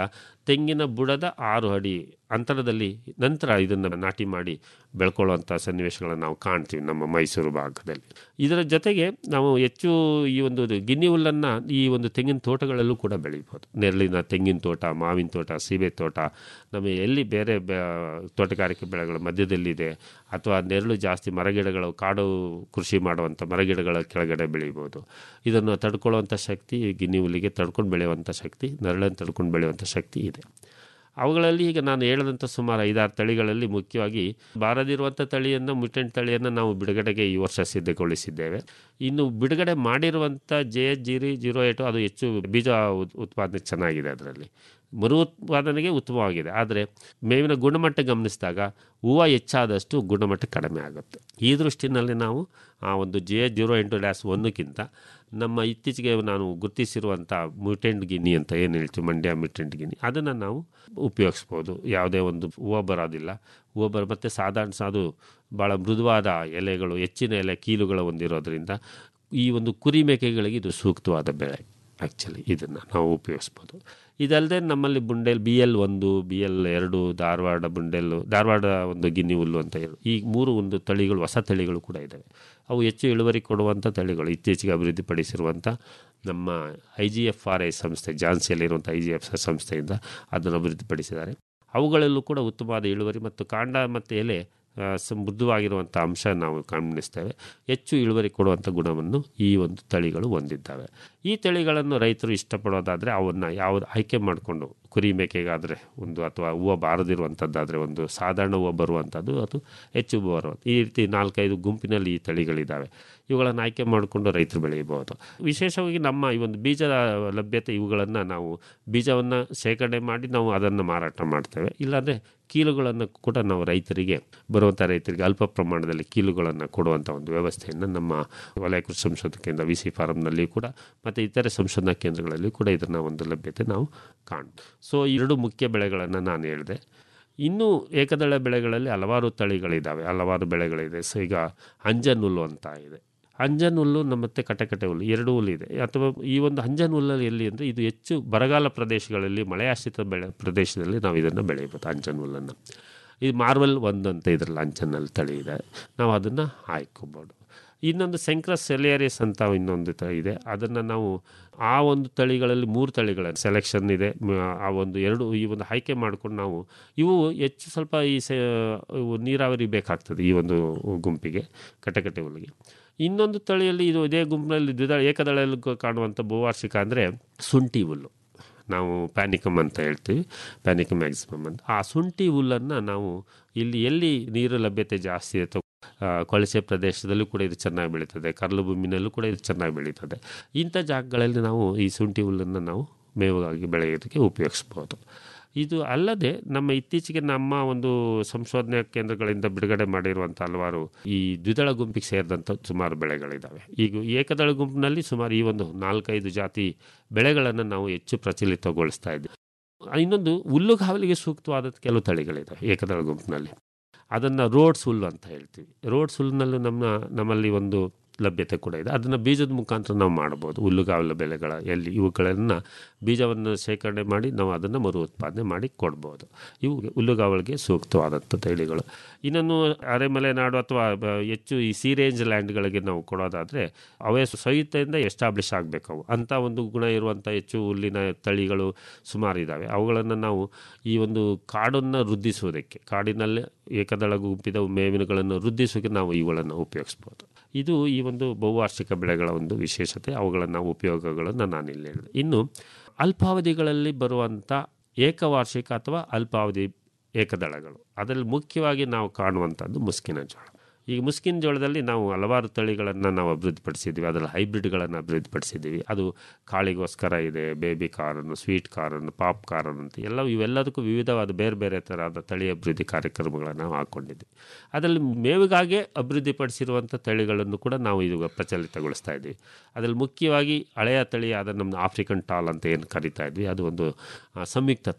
ತೆಂಗಿನ ಬುಡದ ಆರು ಅಡಿ ಅಂತರದಲ್ಲಿ ನಂತರ ಇದನ್ನು ನಾಟಿ ಮಾಡಿ ಬೆಳ್ಕೊಳ್ಳುವಂಥ ಸನ್ನಿವೇಶಗಳನ್ನು ನಾವು ಕಾಣ್ತೀವಿ ನಮ್ಮ ಮೈಸೂರು ಭಾಗದಲ್ಲಿ ಇದರ ಜೊತೆಗೆ ನಾವು ಹೆಚ್ಚು ಈ ಒಂದು ಗಿನ್ನಿ ಹುಲ್ಲನ್ನು ಈ ಒಂದು ತೆಂಗಿನ ತೋಟಗಳಲ್ಲೂ ಕೂಡ ಬೆಳೀಬೋದು ನೆರಳಿನ ತೆಂಗಿನ ತೋಟ ಮಾವಿನ ತೋಟ ಸೀಬೆ ತೋಟ ನಮಗೆ ಎಲ್ಲಿ ಬೇರೆ ಬೆ- ತೋಟಗಾರಿಕೆ ಬೆಳೆಗಳ ಮಧ್ಯದಲ್ಲಿದೆ ಅಥವಾ ನೆರಳು ಜಾಸ್ತಿ ಮರಗಿಡಗಳು ಕಾಡು ಕೃಷಿ ಮಾಡುವಂಥ ಮರಗಿಡಗಳ ಕೆಳಗಡೆ ಬೆಳೀಬೋದು ಇದನ್ನು ತಡ್ಕೊಳ್ಳುವಂಥ ಶಕ್ತಿ ಗಿನ್ನಿ ಹುಲ್ಲಿಗೆ ತಡ್ಕೊಂಡು ಬೆಳೆಯುವಂಥ ಶಕ್ತಿ ನೆರಳನ್ನು ತಡ್ಕೊಂಡು ಬೆಳೆಯುವಂಥ ಶಕ್ತಿ ಇದೆ ಅವುಗಳಲ್ಲಿ ಈಗ ನಾನು ಹೇಳಿದಂಥ ಸುಮಾರು ಐದಾರು ತಳಿಗಳಲ್ಲಿ ಮುಖ್ಯವಾಗಿ ಬಾರದಿರುವಂಥ ತಳಿಯನ್ನು ಮುಟೆಂಟ್ ತಳಿಯನ್ನು ನಾವು ಬಿಡುಗಡೆಗೆ ಈ ವರ್ಷ ಸಿದ್ಧಗೊಳಿಸಿದ್ದೇವೆ ಇನ್ನು ಬಿಡುಗಡೆ ಮಾಡಿರುವಂಥ ಜೆ ಎಚ್ ಜಿರಿ ಜೀರೋ ಏಟು ಅದು ಹೆಚ್ಚು ಬೀಜ ಉತ್- ಉತ್ಪಾದನೆ ಚೆನ್ನಾಗಿದೆ ಅದರಲ್ಲಿ ಮರು ಉತ್ಪಾದನೆಗೆ ಉತ್ತಮವಾಗಿದೆ ಆದರೆ ಮೇವಿನ ಗುಣಮಟ್ಟ ಗಮನಿಸಿದಾಗ ಹೂವು ಹೆಚ್ಚಾದಷ್ಟು ಗುಣಮಟ್ಟ ಕಡಿಮೆ ಆಗುತ್ತೆ ಈ ದೃಷ್ಟಿನಲ್ಲಿ ನಾವು ಆ ಒಂದು ಜೆ ಎಚ್ ಜೀರೋ ಎಂಟು ಡ್ಯಾಸ್ ಒಂದಕ್ಕಿಂತ ನಮ್ಮ ಇತ್ತೀಚೆಗೆ ನಾನು ಗುರುತಿಸಿರುವಂಥ ಮ್ಯೂಟೆಂಟ್ ಗಿನಿ ಅಂತ ಏನು ಹೇಳ್ತೀವಿ ಮಂಡ್ಯ ಮ್ಯೂಟೆಂಟ್ ಗಿನಿ ಅದನ್ನು ನಾವು ಉಪಯೋಗಿಸ್ಬೋದು ಯಾವುದೇ ಒಂದು ಹೂವು ಬರೋದಿಲ್ಲ ಹೂವು ಬರ ಮತ್ತು ಸಾಧಾರಣ ಸಾದು ಭಾಳ ಮೃದುವಾದ ಎಲೆಗಳು ಹೆಚ್ಚಿನ ಎಲೆ ಕೀಲುಗಳು ಹೊಂದಿರೋದ್ರಿಂದ ಈ ಒಂದು ಕುರಿ ಮೇಕೆಗಳಿಗೆ ಇದು ಸೂಕ್ತವಾದ ಬೆಳೆ ಆ್ಯಕ್ಚುಲಿ ಇದನ್ನು ನಾವು ಉಪಯೋಗಿಸ್ಬೋದು ಇದಲ್ಲದೆ ನಮ್ಮಲ್ಲಿ ಬುಂಡೆಲ್ ಬಿ ಎಲ್ ಒಂದು ಬಿ ಎಲ್ ಎರಡು ಧಾರವಾಡ ಬುಂಡೆಲ್ಲು ಧಾರವಾಡ ಒಂದು ಗಿನ್ನಿ ಹುಲ್ಲು ಅಂತ ಹೇಳಿ ಈ ಮೂರು ಒಂದು ತಳಿಗಳು ಹೊಸ ತಳಿಗಳು ಕೂಡ ಇದ್ದಾವೆ ಅವು ಹೆಚ್ಚು ಇಳುವರಿ ಕೊಡುವಂಥ ತಳಿಗಳು ಇತ್ತೀಚೆಗೆ ಅಭಿವೃದ್ಧಿಪಡಿಸಿರುವಂಥ ನಮ್ಮ I G F R I ಸಂಸ್ಥೆ ಝಾನ್ಸಿಯಲ್ಲಿರುವಂಥ ಐ ಜಿ ಎಫ್ ಸಂಸ್ಥೆಯಿಂದ ಅದನ್ನು ಅಭಿವೃದ್ಧಿಪಡಿಸಿದ್ದಾರೆ ಅವುಗಳಲ್ಲೂ ಕೂಡ ಉತ್ತಮವಾದ ಇಳುವರಿ ಮತ್ತು ಕಾಂಡ ಮತ್ತು ಎಲೆ ಆ, ಸಮೃದ್ಧವಾಗಿರುವಂಥ ಅಂಶ ನಾವು ಗಮನಿಸ್ತೇವೆ ಹೆಚ್ಚು ಇಳುವರಿ ಕೊಡುವಂಥ ಗುಣವನ್ನು ಈ ಒಂದು ತಳಿಗಳು ಹೊಂದಿದ್ದಾವೆ ಈ ತಳಿಗಳನ್ನು ರೈತರು ಇಷ್ಟಪಡೋದಾದರೆ ಅವನ್ನು ಯಾವುದು ಆಯ್ಕೆ ಮಾಡಿಕೊಂಡು ಕುರಿ ಮೇಕೆಗಾದರೆ ಒಂದು ಅಥವಾ ಹೂವು ಬಾರದಿರುವಂಥದ್ದಾದರೆ ಒಂದು ಸಾಧಾರಣ ಹೂವು ಬರುವಂಥದ್ದು ಅದು ಹೆಚ್ಚು ಬರುವಂಥ ಈ ರೀತಿ ನಾಲ್ಕೈದು ಗುಂಪಿನಲ್ಲಿ ಈ ತಳಿಗಳಿದ್ದಾವೆ ಇವುಗಳನ್ನು ಆಯ್ಕೆ ಮಾಡಿಕೊಂಡು ರೈತರು ಬೆಳೆಯಬಹುದು ವಿಶೇಷವಾಗಿ ನಮ್ಮ ಈ ಒಂದು ಬೀಜದ ಲಭ್ಯತೆ ಇವುಗಳನ್ನು ನಾವು ಬೀಜವನ್ನು ಶೇಖರಣೆ ಮಾಡಿ ನಾವು ಅದನ್ನು ಮಾರಾಟ ಮಾಡ್ತೇವೆ ಇಲ್ಲಾಂದರೆ ಕೀಲುಗಳನ್ನು ಕೂಡ ನಾವು ರೈತರಿಗೆ ಬರುವಂಥ ರೈತರಿಗೆ ಅಲ್ಪ ಪ್ರಮಾಣದಲ್ಲಿ ಕೀಲುಗಳನ್ನು ಕೊಡುವಂಥ ಒಂದು ವ್ಯವಸ್ಥೆಯನ್ನು ನಮ್ಮ ವಲಯ ಕೃಷಿ ಸಂಶೋಧನಾ ಕೇಂದ್ರ ವಿ ಸಿ ಫಾರಮ್ನಲ್ಲಿ ಕೂಡ ಮತ್ತು ಇತರೆ ಸಂಶೋಧನಾ ಕೇಂದ್ರಗಳಲ್ಲಿ ಕೂಡ ಇದನ್ನು ಒಂದು ಲಭ್ಯತೆ ನಾವು ಕಾಣ್ ಸೊ ಎರಡು ಮುಖ್ಯ ಬೆಳೆಗಳನ್ನು ನಾನು ಹೇಳಿದೆ ಇನ್ನು ಏಕದಳ ಬೆಳೆಗಳಲ್ಲಿ ಹಲವಾರು ತಳಿಗಳಿದ್ದಾವೆ ಹಲವಾರು ಬೆಳೆಗಳಿದೆ ಸೊ ಈಗ ಅಂಜನ್ ಹುಲ್ಲು ಅಂತ ಇದೆ ಅಂಜನ್ ಹುಲ್ಲು ನಮ್ಮ ಮತ್ತೆ ಕಟಕಟೆ ಹುಲ್ಲು ಎರಡು ಹುಲ್ಲು ಇದೆ ಅಥವಾ ಈ ಒಂದು ಅಂಜನ್ ಹುಲ್ಲಲ್ಲಿ ಎಲ್ಲಿ ಅಂದರೆ ಇದು ಹೆಚ್ಚು ಬರಗಾಲ ಪ್ರದೇಶಗಳಲ್ಲಿ ಮಳೆಯಾಶ್ರಿತ ಬೆಳೆ ಪ್ರದೇಶದಲ್ಲಿ ನಾವು ಇದನ್ನು ಬೆಳೆಯಬಹುದು ಅಂಜನ್ ಹುಲ್ಲನ್ನು ಇದು ಮಾರ್ವಲ್ ಒಂದು ಅಂತ ಇದರಲ್ಲಿ ಅಂಜನಲ್ಲಿ ತಳಿ ಇದೆ ನಾವು ಅದನ್ನು ಆಯ್ಕೋಬೋದು ಇನ್ನೊಂದು ಸೆಂಕ್ರಸ್ ಸೆಲಿಯರಿಸ್ ಅಂತ ಇನ್ನೊಂದು ತಳಿ ಇದೆ ಅದನ್ನು ನಾವು ಆ ಒಂದು ತಳಿಗಳಲ್ಲಿ ಮೂರು ತಳಿಗಳ ಸೆಲೆಕ್ಷನ್ ಇದೆ ಮ- ಆ ಒಂದು ಎರಡು ಈ ಒಂದು ಆಯ್ಕೆ ಮಾಡ್ಕೊಂಡು ನಾವು ಇವು ಹೆಚ್ಚು ಸ್ವಲ್ಪ ಈ ಸೆ ಇವು ನೀರಾವರಿ ಬೇಕಾಗ್ತದೆ ಈ ಒಂದು ಗುಂಪಿಗೆ ಕಟಕಟೆ ಹುಲ್ಲಿಗೆ ಇನ್ನೊಂದು ತಳಿಯಲ್ಲಿ ಇದು ಇದೇ ಗುಂಪಿನಲ್ಲಿ ದ್ವಿದಳ ಏಕದಳಲ್ಲಿ ಕಾಣುವಂಥ ಬಹುವಾರ್ಷಿಕ ಅಂದರೆ ಶುಂಠಿ ಹುಲ್ಲು ನಾವು ಪ್ಯಾನಿಕಮ್ ಅಂತ ಹೇಳ್ತೀವಿ ಪ್ಯಾನಿಕಮ್ ಮ್ಯಾಕ್ಸಿಮಮ್ ಅಂತ ಆ ಶುಂಠಿ ಹುಲ್ಲನ್ನು ನಾವು ಇಲ್ಲಿ ಎಲ್ಲಿ ನೀರು ಲಭ್ಯತೆ ಜಾಸ್ತಿ ಇರುತ್ತೋ ಆ, ಕೊಳಚೆ ಪ್ರದೇಶದಲ್ಲೂ ಕೂಡ ಇದು ಚೆನ್ನಾಗಿ ಬೆಳೀತದೆ ಕರ್ಲು ಭೂಮಿನಲ್ಲೂ ಕೂಡ ಇದು ಚೆನ್ನಾಗಿ ಬೆಳೀತದೆ ಇಂಥ ಜಾಗಗಳಲ್ಲಿ ನಾವು ಈ ಶುಂಠಿ ಹುಲ್ಲನ್ನು ನಾವು ಮೇವಾಗಿ ಬೆಳೆಯೋದಕ್ಕೆ ಉಪಯೋಗಿಸ್ಬೋದು ಇದು ಅಲ್ಲದೆ ನಮ್ಮ ಇತ್ತೀಚೆಗೆ ನಮ್ಮ ಒಂದು ಸಂಶೋಧನಾ ಕೇಂದ್ರಗಳಿಂದ ಬಿಡುಗಡೆ ಮಾಡಿರುವಂಥ ಹಲವಾರು ಈ ದ್ವಿದಳ ಗುಂಪಿಗೆ ಸೇರಿದಂಥ ಸುಮಾರು ಬೆಳೆಗಳಿದ್ದಾವೆ ಈಗ ಏಕದಳ ಗುಂಪಿನಲ್ಲಿ ಸುಮಾರು ಈ ಒಂದು ನಾಲ್ಕೈದು ಜಾತಿ ಬೆಳೆಗಳನ್ನು ನಾವು ಹೆಚ್ಚು ಪ್ರಚಲಿತಗೊಳಿಸ್ತಾ ಇದ್ದೀವಿ ಇನ್ನೊಂದು ಹುಲ್ಲುಗಾವಲಿಗೆ ಸೂಕ್ತವಾದ ಕೆಲವು ತಳಿಗಳಿದ್ದಾವೆ ಏಕದಳ ಗುಂಪಿನಲ್ಲಿ ಅದನ್ನು ರೋಡ್ಸ್ ಹುಲ್ಲು ಅಂತ ಹೇಳ್ತೀವಿ ರೋಡ್ಸ್ ಹುಲ್ಲಿನಲ್ಲೂ ನಮ್ಮ ನಮ್ಮಲ್ಲಿ ಒಂದು ಲಭ್ಯತೆ ಕೂಡ ಇದೆ ಅದನ್ನು ಬೀಜದ ಮುಖಾಂತರ ನಾವು ಮಾಡ್ಬೋದು ಹುಲ್ಲುಗಾವಲ ಬೆಳೆಗಳ ಎಲ್ಲಿ ಇವುಗಳನ್ನು ಬೀಜವನ್ನು ಶೇಖರಣೆ ಮಾಡಿ ನಾವು ಅದನ್ನು ಮರು ಉತ್ಪಾದನೆ ಮಾಡಿ ಕೊಡ್ಬೋದು ಇವು ಹುಲ್ಲುಗಾವಲಿಗೆ ಸೂಕ್ತವಾದಂಥ ತಳಿಗಳು ಇನ್ನೊಂದು ಅರೆಮಲೆನಾಡು ಅಥವಾ ಬ- ಹೆಚ್ಚು ಈ ಸಿ ರೇಂಜ್ ಲ್ಯಾಂಡ್ಗಳಿಗೆ ನಾವು ಕೊಡೋದಾದರೆ ಅವೇ ಸಹಿತೆಯಿಂದ ಎಸ್ಟಾಬ್ಲಿಷ್ ಆಗಬೇಕು ಅವು ಅಂಥ ಒಂದು ಗುಣ ಇರುವಂಥ ಹೆಚ್ಚು ಹುಲ್ಲಿನ ತಳಿಗಳು ಸುಮಾರು ಇದ್ದಾವೆ ಅವುಗಳನ್ನು ನಾವು ಈ ಒಂದು ಕಾಡನ್ನು ವೃದ್ಧಿಸುವುದಕ್ಕೆ ಕಾಡಿನಲ್ಲೇ ಏಕದಳ ಗುಂಪಿದ ಮೇವಿನಗಳನ್ನು ವೃದ್ಧಿಸೋಕೆ ನಾವು ಇವುಗಳನ್ನು ಉಪಯೋಗಿಸ್ಬೋದು ಇದು ಈ ಒಂದು ಬಹುವಾರ್ಷಿಕ ಬೆಳೆಗಳ ಒಂದು ವಿಶೇಷತೆ ಅವುಗಳ ನಾವು ಉಪಯೋಗಗಳನ್ನು ನಾನು ಇಲ್ಲಿ ಹೇಳಿದೆ ಇನ್ನು ಅಲ್ಪಾವಧಿಗಳಲ್ಲಿ ಬರುವಂಥ ಏಕವಾರ್ಷಿಕ ಅಥವಾ ಅಲ್ಪಾವಧಿ ಏಕದಳಗಳು ಅದರಲ್ಲಿ ಮುಖ್ಯವಾಗಿ ನಾವು ಕಾಣುವಂಥದ್ದು ಮುಸ್ಕಿನ ಜೋಳ ಈಗ ಮುಸ್ಕಿನ ಜೋಳದಲ್ಲಿ ನಾವು ಹಲವಾರು ತಳಿಗಳನ್ನು ನಾವು ಅಭಿವೃದ್ಧಿಪಡಿಸಿದ್ದೀವಿ ಅದರಲ್ಲಿ ಹೈಬ್ರಿಡ್ಗಳನ್ನು ಅಭಿವೃದ್ಧಿಪಡಿಸಿದ್ದೀವಿ ಅದು ಕಾಳಿಗೋಸ್ಕರ ಇದೆ ಬೇಬಿ ಕಾರನ್ನು ಸ್ವೀಟ್ ಕಾರನ್ನು ಪಾಪ್ ಕಾರನ್ ಅಂತ ಎಲ್ಲವೂ ಇವೆಲ್ಲದಕ್ಕೂ ವಿವಿಧವಾದ ಬೇರೆ ಬೇರೆ ಥರದ ತಳಿ ಅಭಿವೃದ್ಧಿ ಕಾರ್ಯಕ್ರಮಗಳನ್ನು ನಾವು ಹಾಕ್ಕೊಂಡಿದ್ದೀವಿ ಅದರಲ್ಲಿ ಮೇವಿಗಾಗೆ ಅಭಿವೃದ್ಧಿಪಡಿಸಿರುವಂಥ ತಳಿಗಳನ್ನು ಕೂಡ ನಾವು ಈಗ ಪ್ರಚಲಿತಗೊಳಿಸ್ತಾ ಇದ್ದೀವಿ ಅದರಲ್ಲಿ ಮುಖ್ಯವಾಗಿ ಹಳೆಯ ತಳಿಯಾದ ನಮ್ಮ ಆಫ್ರಿಕನ್ ಟಾಲ್ ಅಂತ ಏನು ಕರಿತಾ ಇದ್ವಿ ಅದು ಒಂದು ಆ, ಸಂಯುಕ್ತ ತಳಿ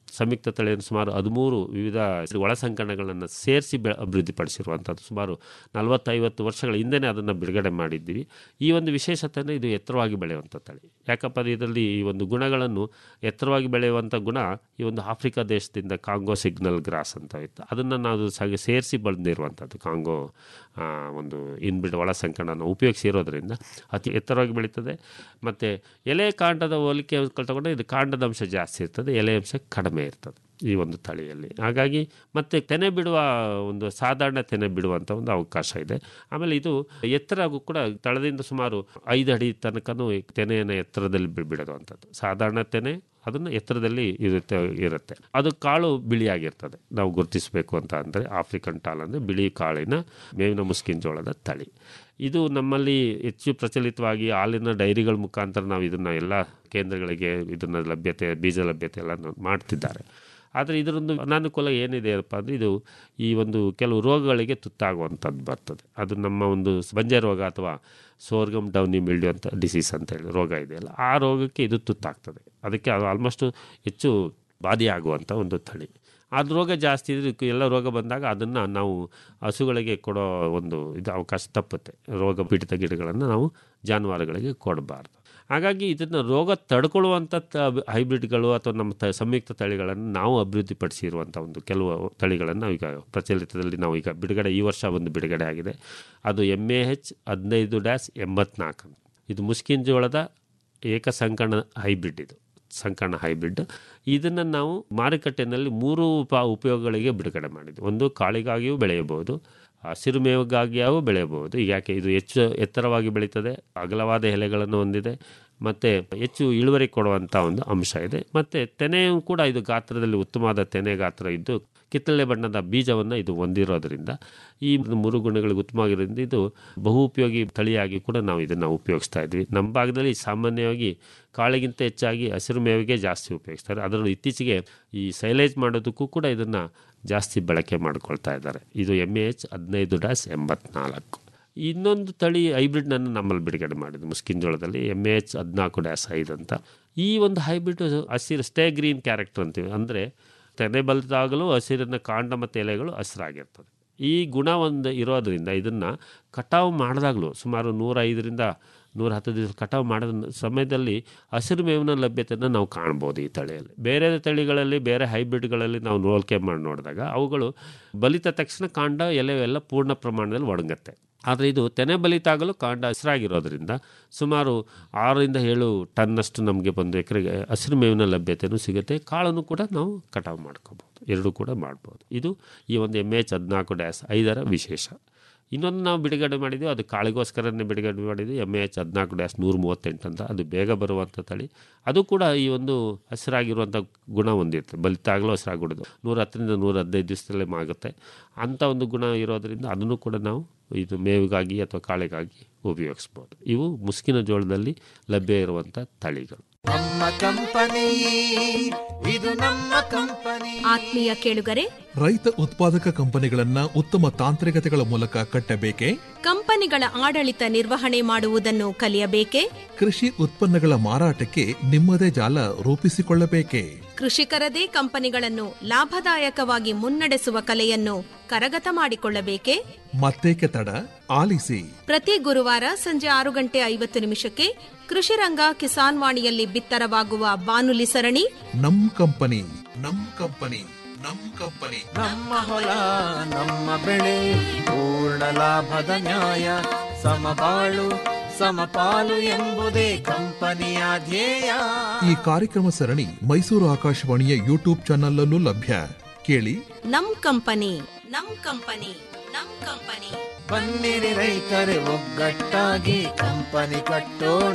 ಸಂಯುಕ್ತ ತಳಿಯನ್ನು ಸುಮಾರು ಹದಿಮೂರು ವಿವಿಧ ಒಳಸಂಕರಣಗಳನ್ನು ಸೇರಿಸಿ ಬೆ ಅಭಿವೃದ್ಧಿಪಡಿಸಿರುವಂಥದ್ದು ಸುಮಾರು ನಲವತ್ತೈವತ್ತು ವರ್ಷಗಳ ಹಿಂದೆನೇ ಅದನ್ನು ಬಿಡುಗಡೆ ಮಾಡಿದ್ದೀವಿ ಈ ಒಂದು ವಿಶೇಷತೆಯನ್ನು ಇದು ಎತ್ತರವಾಗಿ ಬೆಳೆಯುವಂಥ ತಳಿ ಯಾಕಪ್ಪ ಅಂದ್ರೆ ಇದರಲ್ಲಿ ಈ ಒಂದು ಗುಣಗಳನ್ನು ಎತ್ತರವಾಗಿ ಬೆಳೆಯುವಂಥ ಗುಣ ಈ ಒಂದು ಆಫ್ರಿಕಾ ದೇಶದಿಂದ ಕಾಂಗೋ ಸಿಗ್ನಲ್ ಗ್ರಾಸ್ ಅಂತ ಇತ್ತು ಅದನ್ನು ನಾವು ಸಹ ಸೇರಿಸಿ ಬಂದಿರುವಂಥದ್ದು ಕಾಂಗೋ ಆ, ಒಂದು ಇನ್ಬಿಲ್ಡ್ ಒಳಸಂಕರಣನ ಉಪಯೋಗಿಸಿರೋದ್ರಿಂದ ಅತಿ ಎತ್ತರವಾಗಿ ಬೆಳೀತದೆ ಮತ್ತು ಎಲೆ ಕಾಂಡದ ಹೋಲಿಕೆ ತಗೊಂಡ್ರೆ ಇದು ಕಾಂಡದ ಅಂಶ ಜಾಸ್ತಿ ಇರ್ತದೆ ಎಲೆ ಅಂಶ ಕಡಿಮೆ ಇರ್ತದೆ ಈ ಒಂದು ತಳಿಯಲ್ಲಿ ಹಾಗಾಗಿ ಮತ್ತೆ ತೆನೆ ಬಿಡುವ ಒಂದು ಸಾಧಾರಣ ತೆನೆ ಬಿಡುವಂಥ ಒಂದು ಅವಕಾಶ ಇದೆ ಆಮೇಲೆ ಇದು ಎತ್ತರ ಕೂಡ ತಳದಿಂದ ಸುಮಾರು ಐದು ಅಡಿ ತನಕನೂ ಈ ತೆನೆಯನ್ನು ಎತ್ತರದಲ್ಲಿ ಬಿ- ಬಿಡುವಂಥದ್ದು ಸಾಧಾರಣ ತೆನೆ ಅದನ್ನು ಎತ್ತರದಲ್ಲಿ ಇರುತ್ತೆ ಇರುತ್ತೆ ಅದು ಕಾಳು ಬಿಳಿಯಾಗಿರ್ತದೆ ನಾವು ಗುರುತಿಸಬೇಕು ಅಂತ ಅಂದರೆ ಆಫ್ರಿಕನ್ ಟಾಲ್ ಅಂದರೆ ಬಿಳಿ ಕಾಳಿನ ಮೇವಿನ ಮುಸ್ಕಿನ ಜೋಳದ ತಳಿ ಇದು ನಮ್ಮಲ್ಲಿ ಹೆಚ್ಚು ಪ್ರಚಲಿತವಾಗಿ ಹಾಲಿನ ಡೈರಿಗಳ ಮುಖಾಂತರ ನಾವು ಇದನ್ನು ಎಲ್ಲ ಕೇಂದ್ರಗಳಿಗೆ ಇದನ್ನು ಲಭ್ಯತೆ ಬೀಜ ಲಭ್ಯತೆ ಎಲ್ಲ ಮಾಡ್ತಿದ್ದಾರೆ ಆದರೆ ಇದರೊಂದು ಅನಾನುಕೂಲ ಏನಿದೆ ಅಪ್ಪ ಅಂದರೆ ಇದು ಈ ಒಂದು ಕೆಲವು ರೋಗಗಳಿಗೆ ತುತ್ತಾಗುವಂಥದ್ದು ಬರ್ತದೆ ಅದು ನಮ್ಮ ಒಂದು ಬಂಜೆ ರೋಗ ಅಥವಾ ಸೋರ್ಗಮ್ ಡೌನಿ ಮಿಲ್ಡ್ಯೂ ಅಂತ ಡಿಸೀಸ್ ಅಂತ ಹೇಳಿ ರೋಗ ಇದೆಯಲ್ಲ ಆ ರೋಗಕ್ಕೆ ಇದು ತುತ್ತಾಗ್ತದೆ ಅದಕ್ಕೆ ಅದು ಆಲ್ಮೋಸ್ಟ್ ಹೆಚ್ಚು ಬಾಧಿಯಾಗುವಂಥ ಒಂದು ತಳಿ ಅದು ರೋಗ ಜಾಸ್ತಿ ಇದ್ರೆ ಇದಕ್ಕೆ ಎಲ್ಲ ರೋಗ ಬಂದಾಗ ಅದನ್ನು ನಾವು ಹಸುಗಳಿಗೆ ಕೊಡೋ ಒಂದು ಇದು ಅವಕಾಶ ತಪ್ಪುತ್ತೆ ರೋಗ ಪೀಡಿತ ಗಿಡಗಳನ್ನು ನಾವು ಜಾನುವಾರುಗಳಿಗೆ ಕೊಡಬಾರ್ದು ಹಾಗಾಗಿ ಇದನ್ನು ರೋಗ ತಡ್ಕೊಳ್ಳುವಂಥ ತ ಹೈಬ್ರಿಡ್ಗಳು ಅಥವಾ ನಮ್ಮ ತ ಸಂಯುಕ್ತ ತಳಿಗಳನ್ನು ನಾವು ಅಭಿವೃದ್ಧಿಪಡಿಸಿರುವಂಥ ಒಂದು ಕೆಲವು ತಳಿಗಳನ್ನು ಈಗ ಪ್ರಚಲಿತದಲ್ಲಿ ನಾವು ಈಗ ಬಿಡುಗಡೆ ಈ ವರ್ಷ ಒಂದು ಬಿಡುಗಡೆ ಆಗಿದೆ ಅದು ಎಮ್ ಎ ಹೆಚ್ ಹದಿನೈದು ಡ್ಯಾಸ್ ಎಂಬತ್ನಾಲ್ಕು ಅಂತ. ಇದು ಮುಸ್ಕಿನ್ ಜೋಳದ ಏಕಸಂಕರಣ ಹೈಬ್ರಿಡ್ ಇದು ಸಂಕರಣ ಹೈಬ್ರಿಡ್ ಇದನ್ನು ನಾವು ಮಾರುಕಟ್ಟೆಯಲ್ಲಿ ಮೂರು ಉಪ ಉಪಯೋಗಗಳಿಗೆ ಬಿಡುಗಡೆ ಮಾಡಿದ್ವಿ ಒಂದು ಕಾಳಿಗಾಗಿಯೂ ಬೆಳೆಯಬಹುದು ಹಸಿರು ಮೇವಿಗಾಗಿಯೂ ಬೆಳೆಯಬಹುದು ಈಗ ಯಾಕೆ ಇದು ಹೆಚ್ಚು ಎತ್ತರವಾಗಿ ಬೆಳೀತದೆ ಅಗಲವಾದ ಎಲೆಗಳನ್ನು ಹೊಂದಿದೆ ಮತ್ತು ಹೆಚ್ಚು ಇಳುವರಿ ಕೊಡುವಂಥ ಒಂದು ಅಂಶ ಇದೆ ಮತ್ತು ತೆನೆಯೂ ಕೂಡ ಇದು ಗಾತ್ರದಲ್ಲಿ ಉತ್ತಮವಾದ ತೆನೆ ಗಾತ್ರ ಇದ್ದು ಕಿತ್ತಳೆ ಬಣ್ಣದ ಬೀಜವನ್ನು ಇದು ಹೊಂದಿರೋದ್ರಿಂದ ಈ ಮೂರು ಗುಣಗಳಿಗೆ ಉತ್ತಮವಾಗಿರೋದ್ರಿಂದ ಇದು ಬಹು ಉಪಯೋಗಿ ತಳಿಯಾಗಿ ಕೂಡ ನಾವು ಇದನ್ನು ಉಪಯೋಗಿಸ್ತಾ ಇದ್ವಿ ನಮ್ಮ ಭಾಗದಲ್ಲಿ ಸಾಮಾನ್ಯವಾಗಿ ಕಾಳಿಗಿಂತ ಹೆಚ್ಚಾಗಿ ಹಸಿರು ಮೇವಿಗೆ ಜಾಸ್ತಿ ಉಪಯೋಗಿಸ್ತಾರೆ ಅದರಲ್ಲೂ ಇತ್ತೀಚೆಗೆ ಈ ಸೈಲೇಜ್ ಮಾಡೋದಕ್ಕೂ ಕೂಡ ಇದನ್ನು ಜಾಸ್ತಿ ಬಳಕೆ ಮಾಡ್ಕೊಳ್ತಾ ಇದ್ದಾರೆ ಇದು ಎಮ್ ಎ ಎಚ್ ಹದಿನೈದು ಡ್ಯಾಸ್ ಎಂಬತ್ನಾಲ್ಕು ಇನ್ನೊಂದು ತಳಿ ಹೈಬ್ರಿಡ್ನನ್ನು ನಮ್ಮಲ್ಲಿ ಬಿಡುಗಡೆ ಮಾಡಿದ್ದು ಮುಸ್ಕಿನ್ ಜೋಳದಲ್ಲಿ ಎಮ್ ಎ ಎಚ್ ಹದಿನಾಲ್ಕು ಡ್ಯಾಸ್ ಐದು ಅಂತ ಈ ಒಂದು ಹೈಬ್ರಿಡ್ ಹಸಿರು ಸ್ಟೇ ಗ್ರೀನ್ ಕ್ಯಾರೆಕ್ಟರ್ ಅಂತೀವಿ ಅಂದರೆ ತೆನೆ ಬಲಿದಾಗಲೂ ಹಸಿರಿನ ಕಾಂಡ ಮತ್ತು ಎಲೆಗಳು ಹಸಿರಾಗಿರ್ತದೆ ಈ ಗುಣ ಒಂದು ಇರೋದ್ರಿಂದ ಇದನ್ನು ಕಟಾವು ಮಾಡಿದಾಗಲೂ ಸುಮಾರು ನೂರೈದರಿಂದ ನೂರ ಹತ್ತು ದಿವಸ ಕಟಾವು ಮಾಡಿದ ಸಮಯದಲ್ಲಿ ಹಸಿರು ಮೇವಿನ ಲಭ್ಯತೆಯನ್ನು ನಾವು ಕಾಣ್ಬೋದು ಈ ತಳಿಯಲ್ಲಿ ಬೇರೆ ತಳಿಗಳಲ್ಲಿ ಬೇರೆ ಹೈಬ್ರಿಡ್ಗಳಲ್ಲಿ ನಾವು ಹೋಲಿಕೆ ಮಾಡಿ ನೋಡಿದಾಗ ಅವುಗಳು ಬಲಿತ ತಕ್ಷಣ ಕಾಂಡ ಎಲೆ ಎಲ್ಲ ಪೂರ್ಣ ಪ್ರಮಾಣದಲ್ಲಿ ಒಣಗುತ್ತೆ ಆದರೆ ಇದು ತೆನೆ ಬಲಿತಾಗಲು ಕಾಂಡ ಹಸಿರಾಗಿರೋದ್ರಿಂದ ಸುಮಾರು ಆರರಿಂದ ಏಳು ಟನ್ನಷ್ಟು ನಮಗೆ ಒಂದು ಎಕರೆಗೆ ಹಸಿರು ಮೇವಿನ ಲಭ್ಯತೆಯೂ ಸಿಗುತ್ತೆ ಕಾಳನ್ನು ಕೂಡ ನಾವು ಕಟಾವು ಮಾಡ್ಕೋಬೋದು ಎರಡೂ ಕೂಡ ಮಾಡ್ಬೋದು ಇದು ಈ ಒಂದು ಎಮ್ ಎಚ್ ಹದಿನಾಲ್ಕು ಡ್ಯಾಸ್ ಐದರ ವಿಶೇಷ ಇನ್ನೊಂದು ನಾವು ಬಿಡುಗಡೆ ಮಾಡಿದ್ವಿ ಅದು ಕಾಳಿಗೋಸ್ಕರನೇ ಬಿಡುಗಡೆ ಮಾಡಿದ್ವಿ ಎಮ್ ಎಚ್ ಹದಿನಾಲ್ಕು ಡ್ಯಾಸ್ ನೂರ ಮೂವತ್ತೆಂಟು ಅಂತ ಅದು ಬೇಗ ಬರುವಂಥ ತಳಿ ಅದು ಕೂಡ ಈ ಒಂದು ಹಸಿರಾಗಿರುವಂಥ ಗುಣ ಹೊಂದಿರುತ್ತೆ ಬಲಿತಾಗಲೂ ಹಸಿರಾಗ್ಬಿಡೋದು ನೂರ ಹತ್ತರಿಂದ ನೂರ ಹದಿನೈದು ದಿವಸದಲ್ಲೇ ಆಗುತ್ತೆ ಅಂಥ ಒಂದು ಗುಣ ಇರೋದರಿಂದ ಅದನ್ನು ಕೂಡ ನಾವು ಇದು ಮೇವಿಗಾಗಿ ಅಥವಾ ಕಾಳಿಗಾಗಿ ಉಪಯೋಗಿಸ್ಬೋದು ಇವು ಮುಸ್ಕಿನ ಜೋಳದಲ್ಲಿ ಲಭ್ಯ ಇರುವಂಥ ತಳಿಗಳು ನಮ್ಮ ಕಂಪನಿ ಇದು ನಮ್ಮ ಕಂಪನಿ ಆತ್ಮೀಯ ಕೇಳುಗರೆ ರೈತ ಉತ್ಪಾದಕ ಕಂಪನಿಗಳನ್ನ ಉತ್ತಮ ತಾಂತ್ರಿಕತೆಗಳ ಮೂಲಕ ಕಟ್ಟಬೇಕೆ ಕಂಪನಿಗಳ ಆಡಳಿತ ನಿರ್ವಹಣೆ ಮಾಡುವುದನ್ನು ಕಲಿಯಬೇಕೆ ಕೃಷಿ ಉತ್ಪನ್ನಗಳ ಮಾರಾಟಕ್ಕೆ ನಿಮ್ಮದೇ ಜಾಲ ರೂಪಿಸಿಕೊಳ್ಳಬೇಕೆ ಕೃಷಿಕರದೇ ಕಂಪನಿಗಳನ್ನು ಲಾಭದಾಯಕವಾಗಿ ಮುನ್ನಡೆಸುವ ಕಲೆಯನ್ನು ಕರಗತ ಮಾಡಿಕೊಳ್ಳಬೇಕೆ ಮತ್ತೇಕೆ ತಡ ಆಲಿಸಿ ಪ್ರತಿ ಗುರುವಾರ ಸಂಜೆ ಆರು ಗಂಟೆ ಐವತ್ತು ನಿಮಿಷಕ್ಕೆ ಕೃಷಿರಂಗ ಕಿಸಾನ್ ವಾಣಿಯಲ್ಲಿ ಬಿತ್ತರವಾಗುವ ಬಾನುಲಿ ಸರಣಿ ನಮ್ ಕಂಪನಿ ನಮ್ ಕಂಪನಿ ನಮ್ ಕಂಪನಿ ನಮ್ಮ ಹೊಲ ನಮ್ಮ ಬೆಳೆ ಪೂರ್ಣ ಲಾಭದ ನ್ಯಾಯ ಸಮಬಾಳು ಸಮಪಾಲು ಎಂಬುದೇ ಕಂಪನಿಯ ಧ್ಯೇಯ ಈ ಕಾರ್ಯಕ್ರಮ ಸರಣಿ ಮೈಸೂರು ಆಕಾಶವಾಣಿಯ ಯೂಟ್ಯೂಬ್ ಚಾನಲ್ ಲಭ್ಯ ಕೇಳಿ ನಮ್ ಕಂಪನಿ ನಮ್ ಕಂಪನಿ ನಮ್ ಕಂಪನಿ ಬನ್ನಿರಿ ರೈತರೆ ಒಗ್ಗಟ್ಟಾಗಿ ಕಂಪನಿ ಕಟ್ಟೋಣ